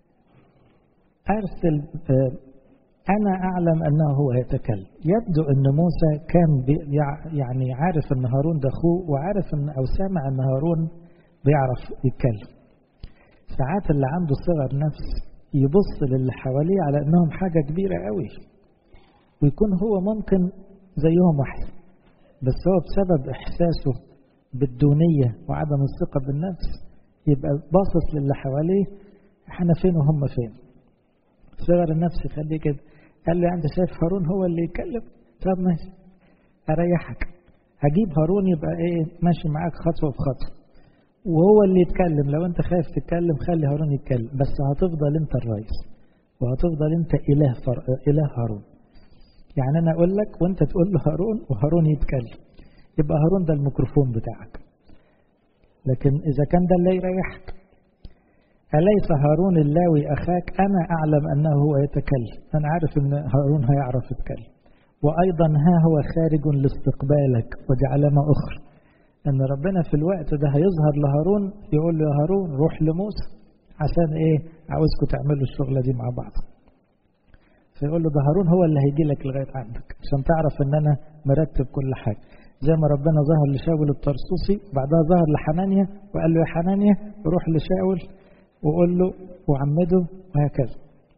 ارسل أنا أعلم أنه هو يتكلم يبدو أن موسى كان يعني عارف أن هارون ده أخوه وعارف أن أو سامع أن هارون بيعرف يتكلم ساعات اللي عنده صغر نفس يبص للي حواليه على أنهم حاجة كبيرة قوي ويكون هو ممكن زيهم واحد بس هو بسبب إحساسه بالدونية وعدم الثقة بالنفس يبقى باصص للي حواليه احنا فين وهم فين صغر النفس يخليه كده قال لي انت شايف هارون هو اللي يتكلم طب ماشي اريحك هجيب هارون يبقى ايه ماشي معاك خطوه بخطوه وهو اللي يتكلم لو انت خايف تتكلم خلي هارون يتكلم بس هتفضل انت الرئيس وهتفضل انت اله فر... اله هارون يعني انا اقول لك وانت تقول له هارون وهارون يتكلم يبقى هارون ده الميكروفون بتاعك لكن اذا كان ده اللي يريحك أليس هارون اللاوي أخاك أنا أعلم أنه هو يتكلم أنا عارف أن هارون هيعرف يتكلم وأيضا ها هو خارج لاستقبالك وجعلنا أخر أن ربنا في الوقت ده هيظهر لهارون يقول له يا هارون روح لموسى عشان إيه عاوزكم تعملوا الشغلة دي مع بعض فيقول له ده هارون هو اللي هيجي لك لغاية عندك عشان تعرف أن أنا مرتب كل حاجة زي ما ربنا ظهر لشاول الطرسوسي بعدها ظهر لحنانيا وقال له يا حنانيا روح لشاول وقول له وعمده وهكذا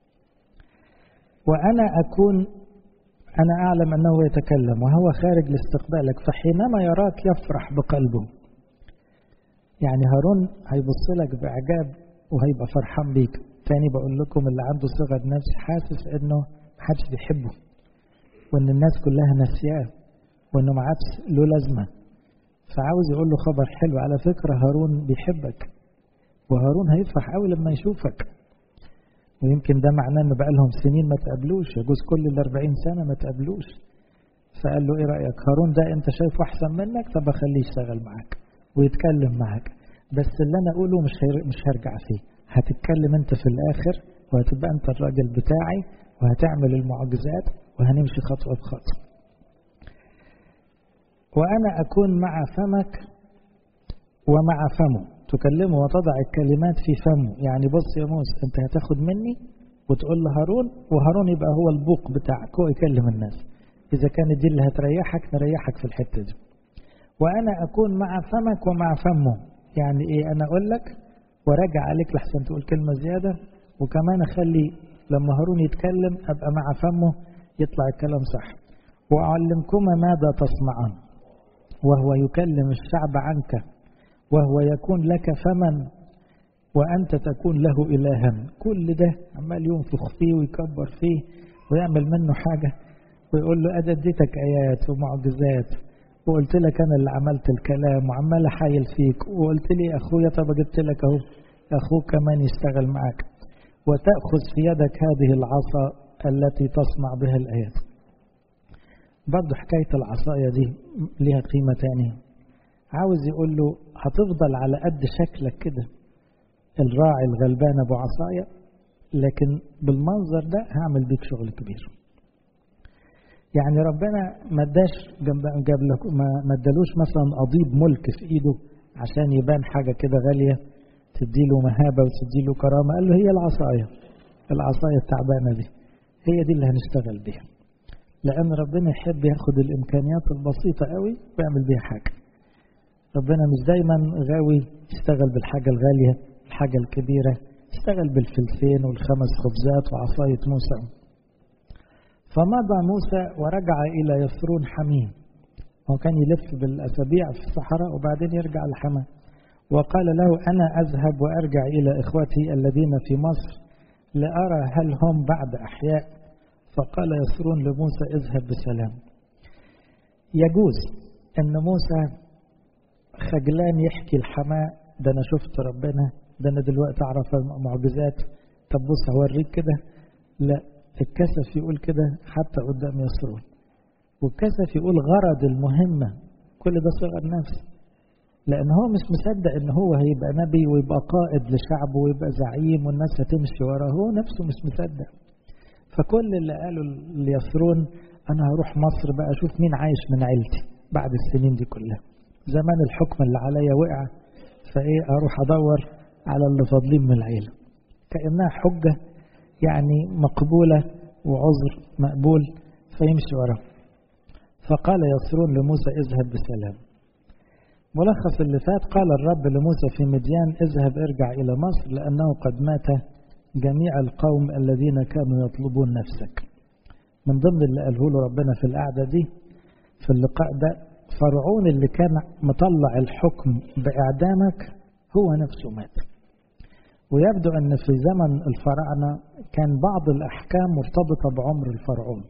وأنا أكون أنا أعلم أنه يتكلم وهو خارج لاستقبالك فحينما يراك يفرح بقلبه يعني هارون هيبص لك بإعجاب وهيبقى فرحان بيك تاني بقول لكم اللي عنده صغر نفس حاسس انه محدش بيحبه وان الناس كلها ناسياه وانه ما عادش له لازمه فعاوز يقول له خبر حلو على فكره هارون بيحبك وهارون هيفرح قوي لما يشوفك ويمكن ده معناه ان بقى لهم سنين ما تقابلوش يجوز كل ال 40 سنه ما تقابلوش فقال له ايه رايك هارون ده انت شايفه احسن منك طب اخليه يشتغل معاك ويتكلم معاك بس اللي انا اقوله مش مش هرجع فيه هتتكلم انت في الاخر وهتبقى انت الراجل بتاعي وهتعمل المعجزات وهنمشي خطوه بخطوه وانا اكون مع فمك ومع فمه تكلمه وتضع الكلمات في فمه يعني بص يا موسى انت هتاخد مني وتقول لهارون وهارون يبقى هو البوق بتاعك هو يكلم الناس اذا كانت دي اللي هتريحك نريحك في الحته دي وانا اكون مع فمك ومع فمه يعني ايه انا اقول لك وراجع عليك لحسن تقول كلمه زياده وكمان اخلي لما هارون يتكلم ابقى مع فمه يطلع الكلام صح واعلمكما ماذا تصنعان وهو يكلم الشعب عنك وهو يكون لك فما وأنت تكون له إلها كل ده عمال ينفخ فيه ويكبر فيه ويعمل منه حاجة ويقول له أنا اديتك آيات ومعجزات وقلت لك أنا اللي عملت الكلام وعمال أحايل فيك وقلت لي أخويا طب جبت لك أهو أخوك كمان يشتغل معاك وتأخذ في يدك هذه العصا التي تصنع بها الآيات برضه حكاية العصاية دي ليها قيمة تانية عاوز يقول له هتفضل على قد شكلك كده الراعي الغلبان ابو عصاية لكن بالمنظر ده هعمل بيك شغل كبير يعني ربنا ما اداش جاب لك ما ادالوش مثلا قضيب ملك في ايده عشان يبان حاجه كده غاليه تديله مهابه وتديله كرامه قال له هي العصايه العصايه التعبانه دي هي دي اللي هنشتغل بيها لان ربنا يحب ياخد الامكانيات البسيطه قوي ويعمل بيها حاجه ربنا مش دايما غاوي يشتغل بالحاجة الغالية الحاجة الكبيرة اشتغل بالفلسين والخمس خبزات وعصاية موسى فمضى موسى ورجع إلى يسرون حميم هو كان يلف بالأسابيع في الصحراء وبعدين يرجع لحماه وقال له أنا أذهب وأرجع إلى إخوتي الذين في مصر لأرى هل هم بعد أحياء فقال يسرون لموسى اذهب بسلام يجوز أن موسى خجلان يحكي الحماء ده انا شفت ربنا ده انا دلوقتي اعرف معجزات طب بص هوريك كده لا الكسف يقول كده حتى قدام يسرون والكسف يقول غرض المهمة كل ده صغر نفس لأن هو مش مصدق إن هو هيبقى نبي ويبقى قائد لشعبه ويبقى زعيم والناس هتمشي وراه هو نفسه مش مصدق فكل اللي قالوا ليسرون أنا هروح مصر بقى أشوف مين عايش من عيلتي بعد السنين دي كلها زمان الحكم اللي عليا وقع فايه اروح ادور على اللي فاضلين من العيله كانها حجه يعني مقبوله وعذر مقبول فيمشي وراه فقال يسرون لموسى اذهب بسلام ملخص اللي فات قال الرب لموسى في مديان اذهب ارجع الى مصر لانه قد مات جميع القوم الذين كانوا يطلبون نفسك من ضمن اللي قاله له ربنا في القعده دي في اللقاء ده فرعون اللي كان مطلع الحكم بإعدامك هو نفسه مات ويبدو أن في زمن الفراعنة كان بعض الأحكام مرتبطة بعمر الفرعون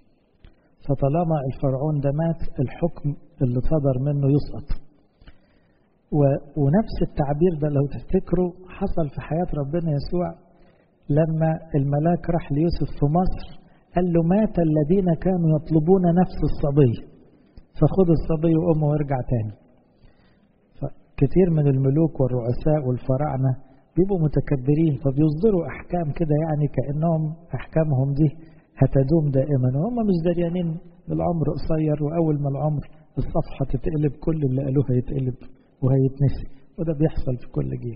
فطالما الفرعون ده مات الحكم اللي صدر منه يسقط ونفس التعبير ده لو تفتكروا حصل في حياة ربنا يسوع لما الملاك راح ليوسف في مصر قال له مات الذين كانوا يطلبون نفس الصبي فخذ الصبي وأمه وارجع تاني كتير من الملوك والرؤساء والفراعنة بيبقوا متكبرين فبيصدروا أحكام كده يعني كأنهم أحكامهم دي هتدوم دائما وهم مش دريانين العمر قصير وأول ما العمر الصفحة تتقلب كل اللي قالوه هيتقلب وهيتنسي وده بيحصل في كل جيل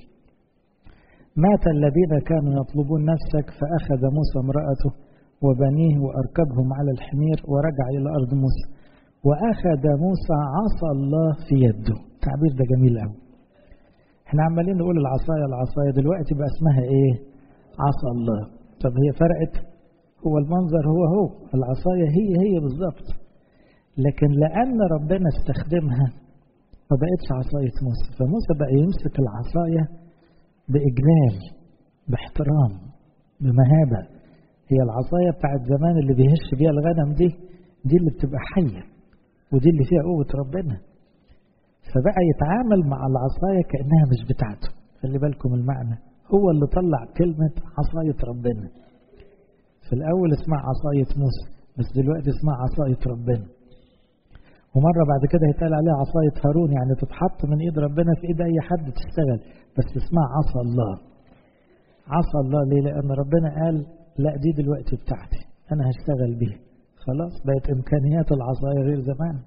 مات الذين كانوا يطلبون نفسك فأخذ موسى امرأته وبنيه وأركبهم على الحمير ورجع إلى أرض موسى وأخذ موسى عصا الله في يده التعبير ده جميل قوي احنا عمالين نقول العصاية العصاية دلوقتي بقى اسمها ايه عصا الله طب هي فرقت هو المنظر هو هو العصاية هي هي بالظبط لكن لأن ربنا استخدمها ما بقتش عصاية موسى فموسى بقى يمسك العصاية بإجلال باحترام بمهابة هي العصاية بتاعت زمان اللي بيهش بيها الغنم دي دي اللي بتبقى حية ودي اللي فيها قوة ربنا فبقى يتعامل مع العصاية كأنها مش بتاعته خلي بالكم المعنى هو اللي طلع كلمة عصاية ربنا في الأول اسمها عصاية موسى بس دلوقتي اسمها عصاية ربنا ومرة بعد كده يتقال عليها عصاية هارون يعني تتحط من ايد ربنا في ايد اي حد تشتغل بس اسمها عصا الله عصا الله ليه لان ربنا قال لا دي دلوقتي بتاعتي انا هشتغل بيها خلاص بقت امكانيات العصاية غير زمان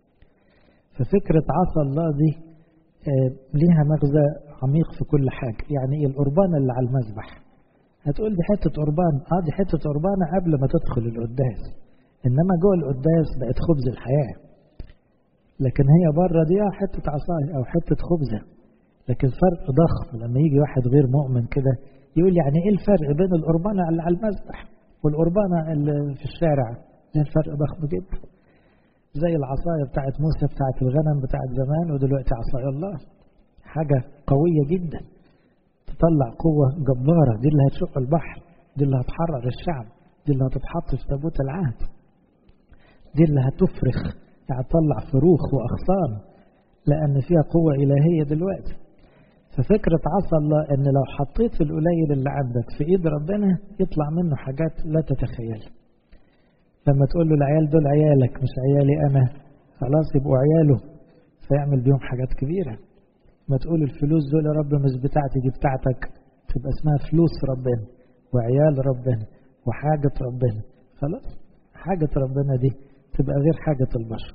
ففكرة عصا الله دي آه ليها مغزى عميق في كل حاجة يعني ايه القربان اللي على المذبح هتقول دي حتة قربان اه دي حتة قربانة قبل ما تدخل القداس انما جوه القداس بقت خبز الحياه لكن هي بره دي حتة عصاية أو حتة خبزة لكن فرق ضخم لما يجي واحد غير مؤمن كده يقول يعني إيه الفرق بين القربانة اللي على المذبح والقربانة اللي في الشارع ده الفرق ضخم جدا زي العصاية بتاعت موسى بتاعت الغنم بتاعت زمان ودلوقتي عصايا الله حاجة قوية جدا تطلع قوة جبارة دي اللي هتشق البحر دي اللي هتحرر الشعب دي اللي هتتحط في تابوت العهد دي اللي هتفرخ هتطلع فروخ وأغصان لأن فيها قوة إلهية دلوقتي ففكرة عصا الله أن لو حطيت القليل اللي عندك في إيد ربنا يطلع منه حاجات لا تتخيل لما تقول له العيال دول عيالك مش عيالي أنا خلاص يبقوا عياله فيعمل بيهم حاجات كبيرة ما تقول الفلوس دول يا رب مش بتاعتي دي بتاعتك تبقى اسمها فلوس ربنا وعيال ربنا وحاجة ربنا خلاص حاجة ربنا دي تبقى غير حاجة البشر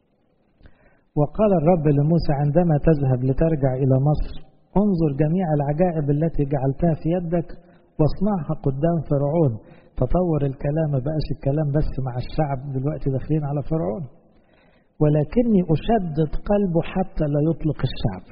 وقال الرب لموسى عندما تذهب لترجع إلى مصر انظر جميع العجائب التي جعلتها في يدك واصنعها قدام فرعون تطور الكلام ما بقاش الكلام بس مع الشعب دلوقتي داخلين على فرعون ولكني أشدد قلبه حتى لا يطلق الشعب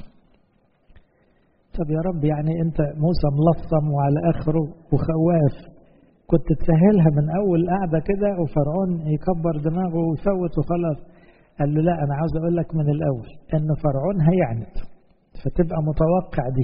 طب يا رب يعني أنت موسى ملصم وعلى آخره وخواف كنت تسهلها من أول قاعدة كده وفرعون يكبر دماغه ويفوت وخلاص قال له لا أنا عاوز أقول لك من الأول إن فرعون هيعند فتبقى متوقع دي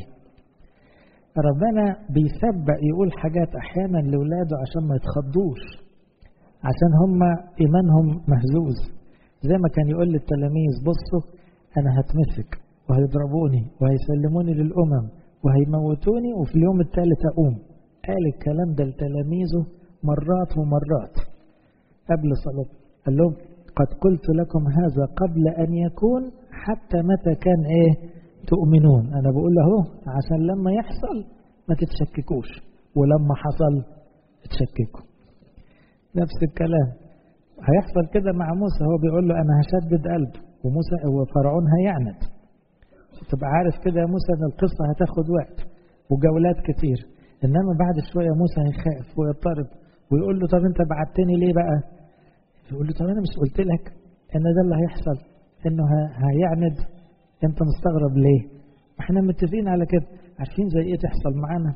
ربنا بيسبق يقول حاجات أحيانا لولاده عشان ما يتخضوش عشان هم إيمانهم مهزوز زي ما كان يقول للتلاميذ بصوا أنا هتمسك وهيضربوني وهيسلموني للأمم وهيموتوني وفي اليوم الثالث أقوم قال الكلام ده لتلاميذه مرات ومرات قبل صلاة قال لهم قد قلت لكم هذا قبل أن يكون حتى متى كان إيه تؤمنون أنا بقول له عشان لما يحصل ما تتشككوش ولما حصل تشككوا نفس الكلام هيحصل كده مع موسى هو بيقول له أنا هشدد قلب وموسى وفرعون هيعند تبقى عارف كده يا موسى ان القصة هتاخد وقت وجولات كتير انما بعد شوية موسى هيخاف ويضطرب ويقول له طب انت بعتني ليه بقى يقول له طب انا مش قلت لك ان ده اللي هيحصل انه هيعند انت مستغرب ليه احنا متفقين على كده عارفين زي ايه تحصل معانا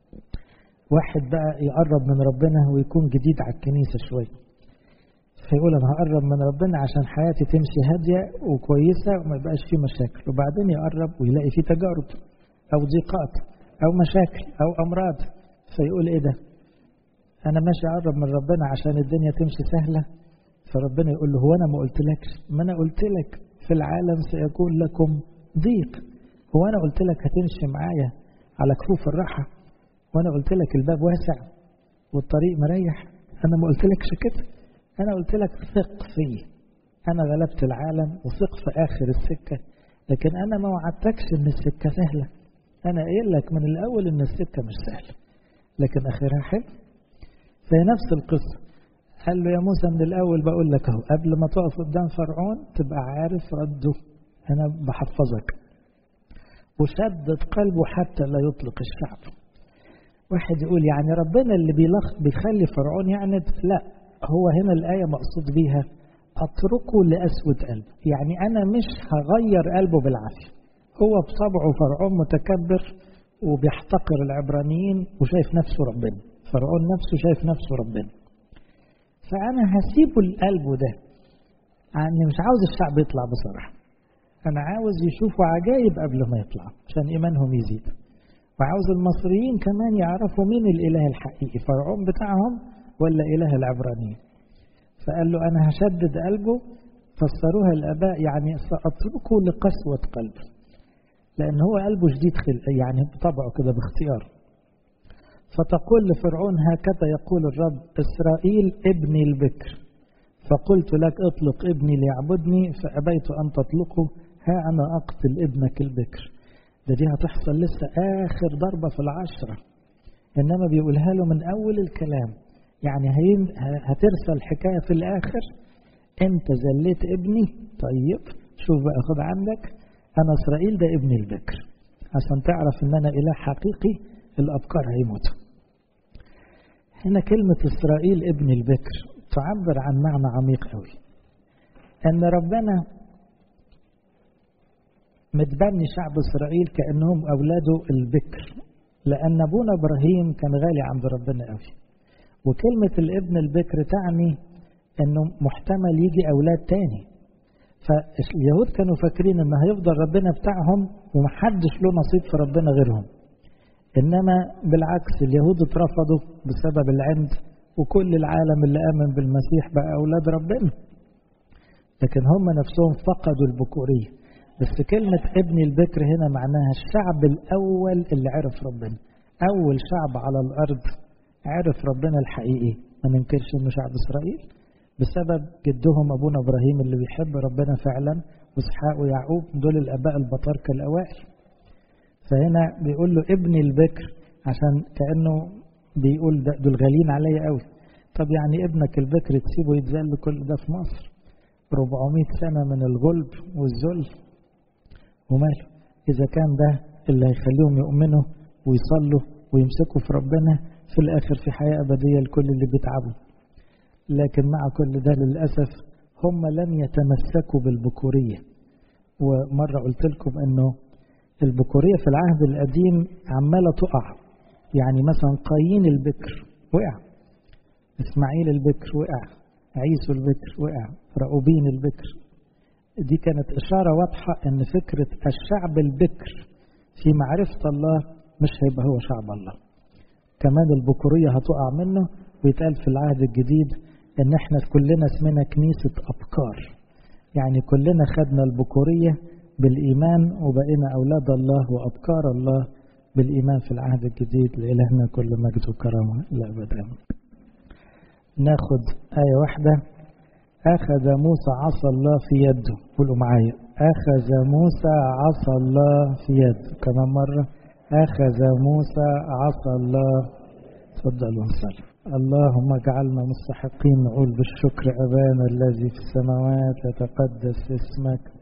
واحد بقى يقرب من ربنا ويكون جديد على الكنيسة شوية فيقول انا هقرب من ربنا عشان حياتي تمشي هادية وكويسة وما يبقاش فيه مشاكل وبعدين يقرب ويلاقي فيه تجارب او ضيقات او مشاكل او امراض فيقول ايه ده انا ماشي اقرب من ربنا عشان الدنيا تمشي سهلة فربنا يقول له هو انا ما قلتلكش ما انا قلت لك في العالم سيكون لكم ضيق هو انا قلت لك هتمشي معايا على كفوف الراحة وانا قلت لك الباب واسع والطريق مريح انا ما قلتلكش كده انا قلت لك ثق فيه انا غلبت العالم وثق في اخر السكة لكن انا ما وعدتكش ان السكة سهلة أنا قايل لك من الأول إن السكة مش سهلة لكن آخرها حلو فهي نفس القصة قال له يا موسى من الأول بقول لك أهو قبل ما تقف قدام فرعون تبقى عارف رده أنا بحفظك وشدد قلبه حتى لا يطلق الشعب واحد يقول يعني ربنا اللي بيلخ بيخلي فرعون يعند لا هو هنا الآية مقصود بيها أتركه لأسود قلبه يعني أنا مش هغير قلبه بالعافية هو بطبعه فرعون متكبر وبيحتقر العبرانيين وشايف نفسه ربنا فرعون نفسه شايف نفسه ربنا فأنا هسيبه لقلبه ده يعني مش عاوز الشعب يطلع بصراحة أنا عاوز يشوفوا عجائب قبل ما يطلع عشان إيمانهم يزيد وعاوز المصريين كمان يعرفوا مين الإله الحقيقي فرعون بتاعهم ولا إله العبرانيين فقال له أنا هشدد قلبه فسروها الآباء يعني سأتركه لقسوة قلبه لأن هو قلبه شديد خلق يعني بطبعه كده باختيار فتقول لفرعون هكذا يقول الرب إسرائيل ابني البكر فقلت لك اطلق ابني ليعبدني فأبيت أن تطلقه ها أنا أقتل ابنك البكر ده دي هتحصل لسه آخر ضربة في العشرة إنما بيقولها له من أول الكلام يعني هترسل الحكاية في الآخر أنت زليت ابني طيب شوف بقى خد عندك أنا إسرائيل ده ابني البكر عشان تعرف إن أنا إله حقيقي الأبكار هيموتوا هنا كلمة إسرائيل ابن البكر تعبر عن معنى عميق قوي أن ربنا متبني شعب إسرائيل كأنهم أولاده البكر لأن أبونا إبراهيم كان غالي عند ربنا قوي وكلمة الابن البكر تعني أنه محتمل يجي أولاد تاني فاليهود كانوا فاكرين أن هيفضل ربنا بتاعهم ومحدش له نصيب في ربنا غيرهم إنما بالعكس اليهود اترفضوا بسبب العند وكل العالم اللي آمن بالمسيح بقى أولاد ربنا لكن هم نفسهم فقدوا البكورية بس كلمة ابن البكر هنا معناها الشعب الأول اللي عرف ربنا أول شعب على الأرض عرف ربنا الحقيقي ما ننكرش إنه شعب إسرائيل بسبب جدهم أبونا إبراهيم اللي بيحب ربنا فعلا وإسحاق ويعقوب دول الآباء البطاركة الأوائل فهنا بيقول له ابن البكر عشان كأنه بيقول ده دول غاليين عليا قوي طب يعني ابنك البكر تسيبه يتذل كل ده في مصر 400 سنة من الغلب والذل وماله إذا كان ده اللي هيخليهم يؤمنوا ويصلوا ويمسكوا في ربنا في الآخر في حياة أبدية لكل اللي بيتعبوا لكن مع كل ده للأسف هم لم يتمسكوا بالبكورية ومرة قلت لكم أنه البكورية في العهد القديم عمالة تقع يعني مثلا قايين البكر وقع إسماعيل البكر وقع عيسو البكر وقع رأوبين البكر دي كانت إشارة واضحة أن فكرة الشعب البكر في معرفة الله مش هيبقى هو شعب الله كمان البكورية هتقع منه ويتقال في العهد الجديد ان احنا كلنا اسمنا كنيسة أبكار يعني كلنا خدنا البكورية بالإيمان وبقينا أولاد الله وأبكار الله بالإيمان في العهد الجديد لإلهنا كل مجد وكرامة إلى أبدا ناخد آية واحدة أخذ موسى عصا الله في يده قولوا معايا أخذ موسى عصا الله في يده كمان مرة أخذ موسى عصا الله تفضلوا نصلي اللهم اجعلنا مستحقين نقول بالشكر أبانا الذي في السماوات يتقدس اسمك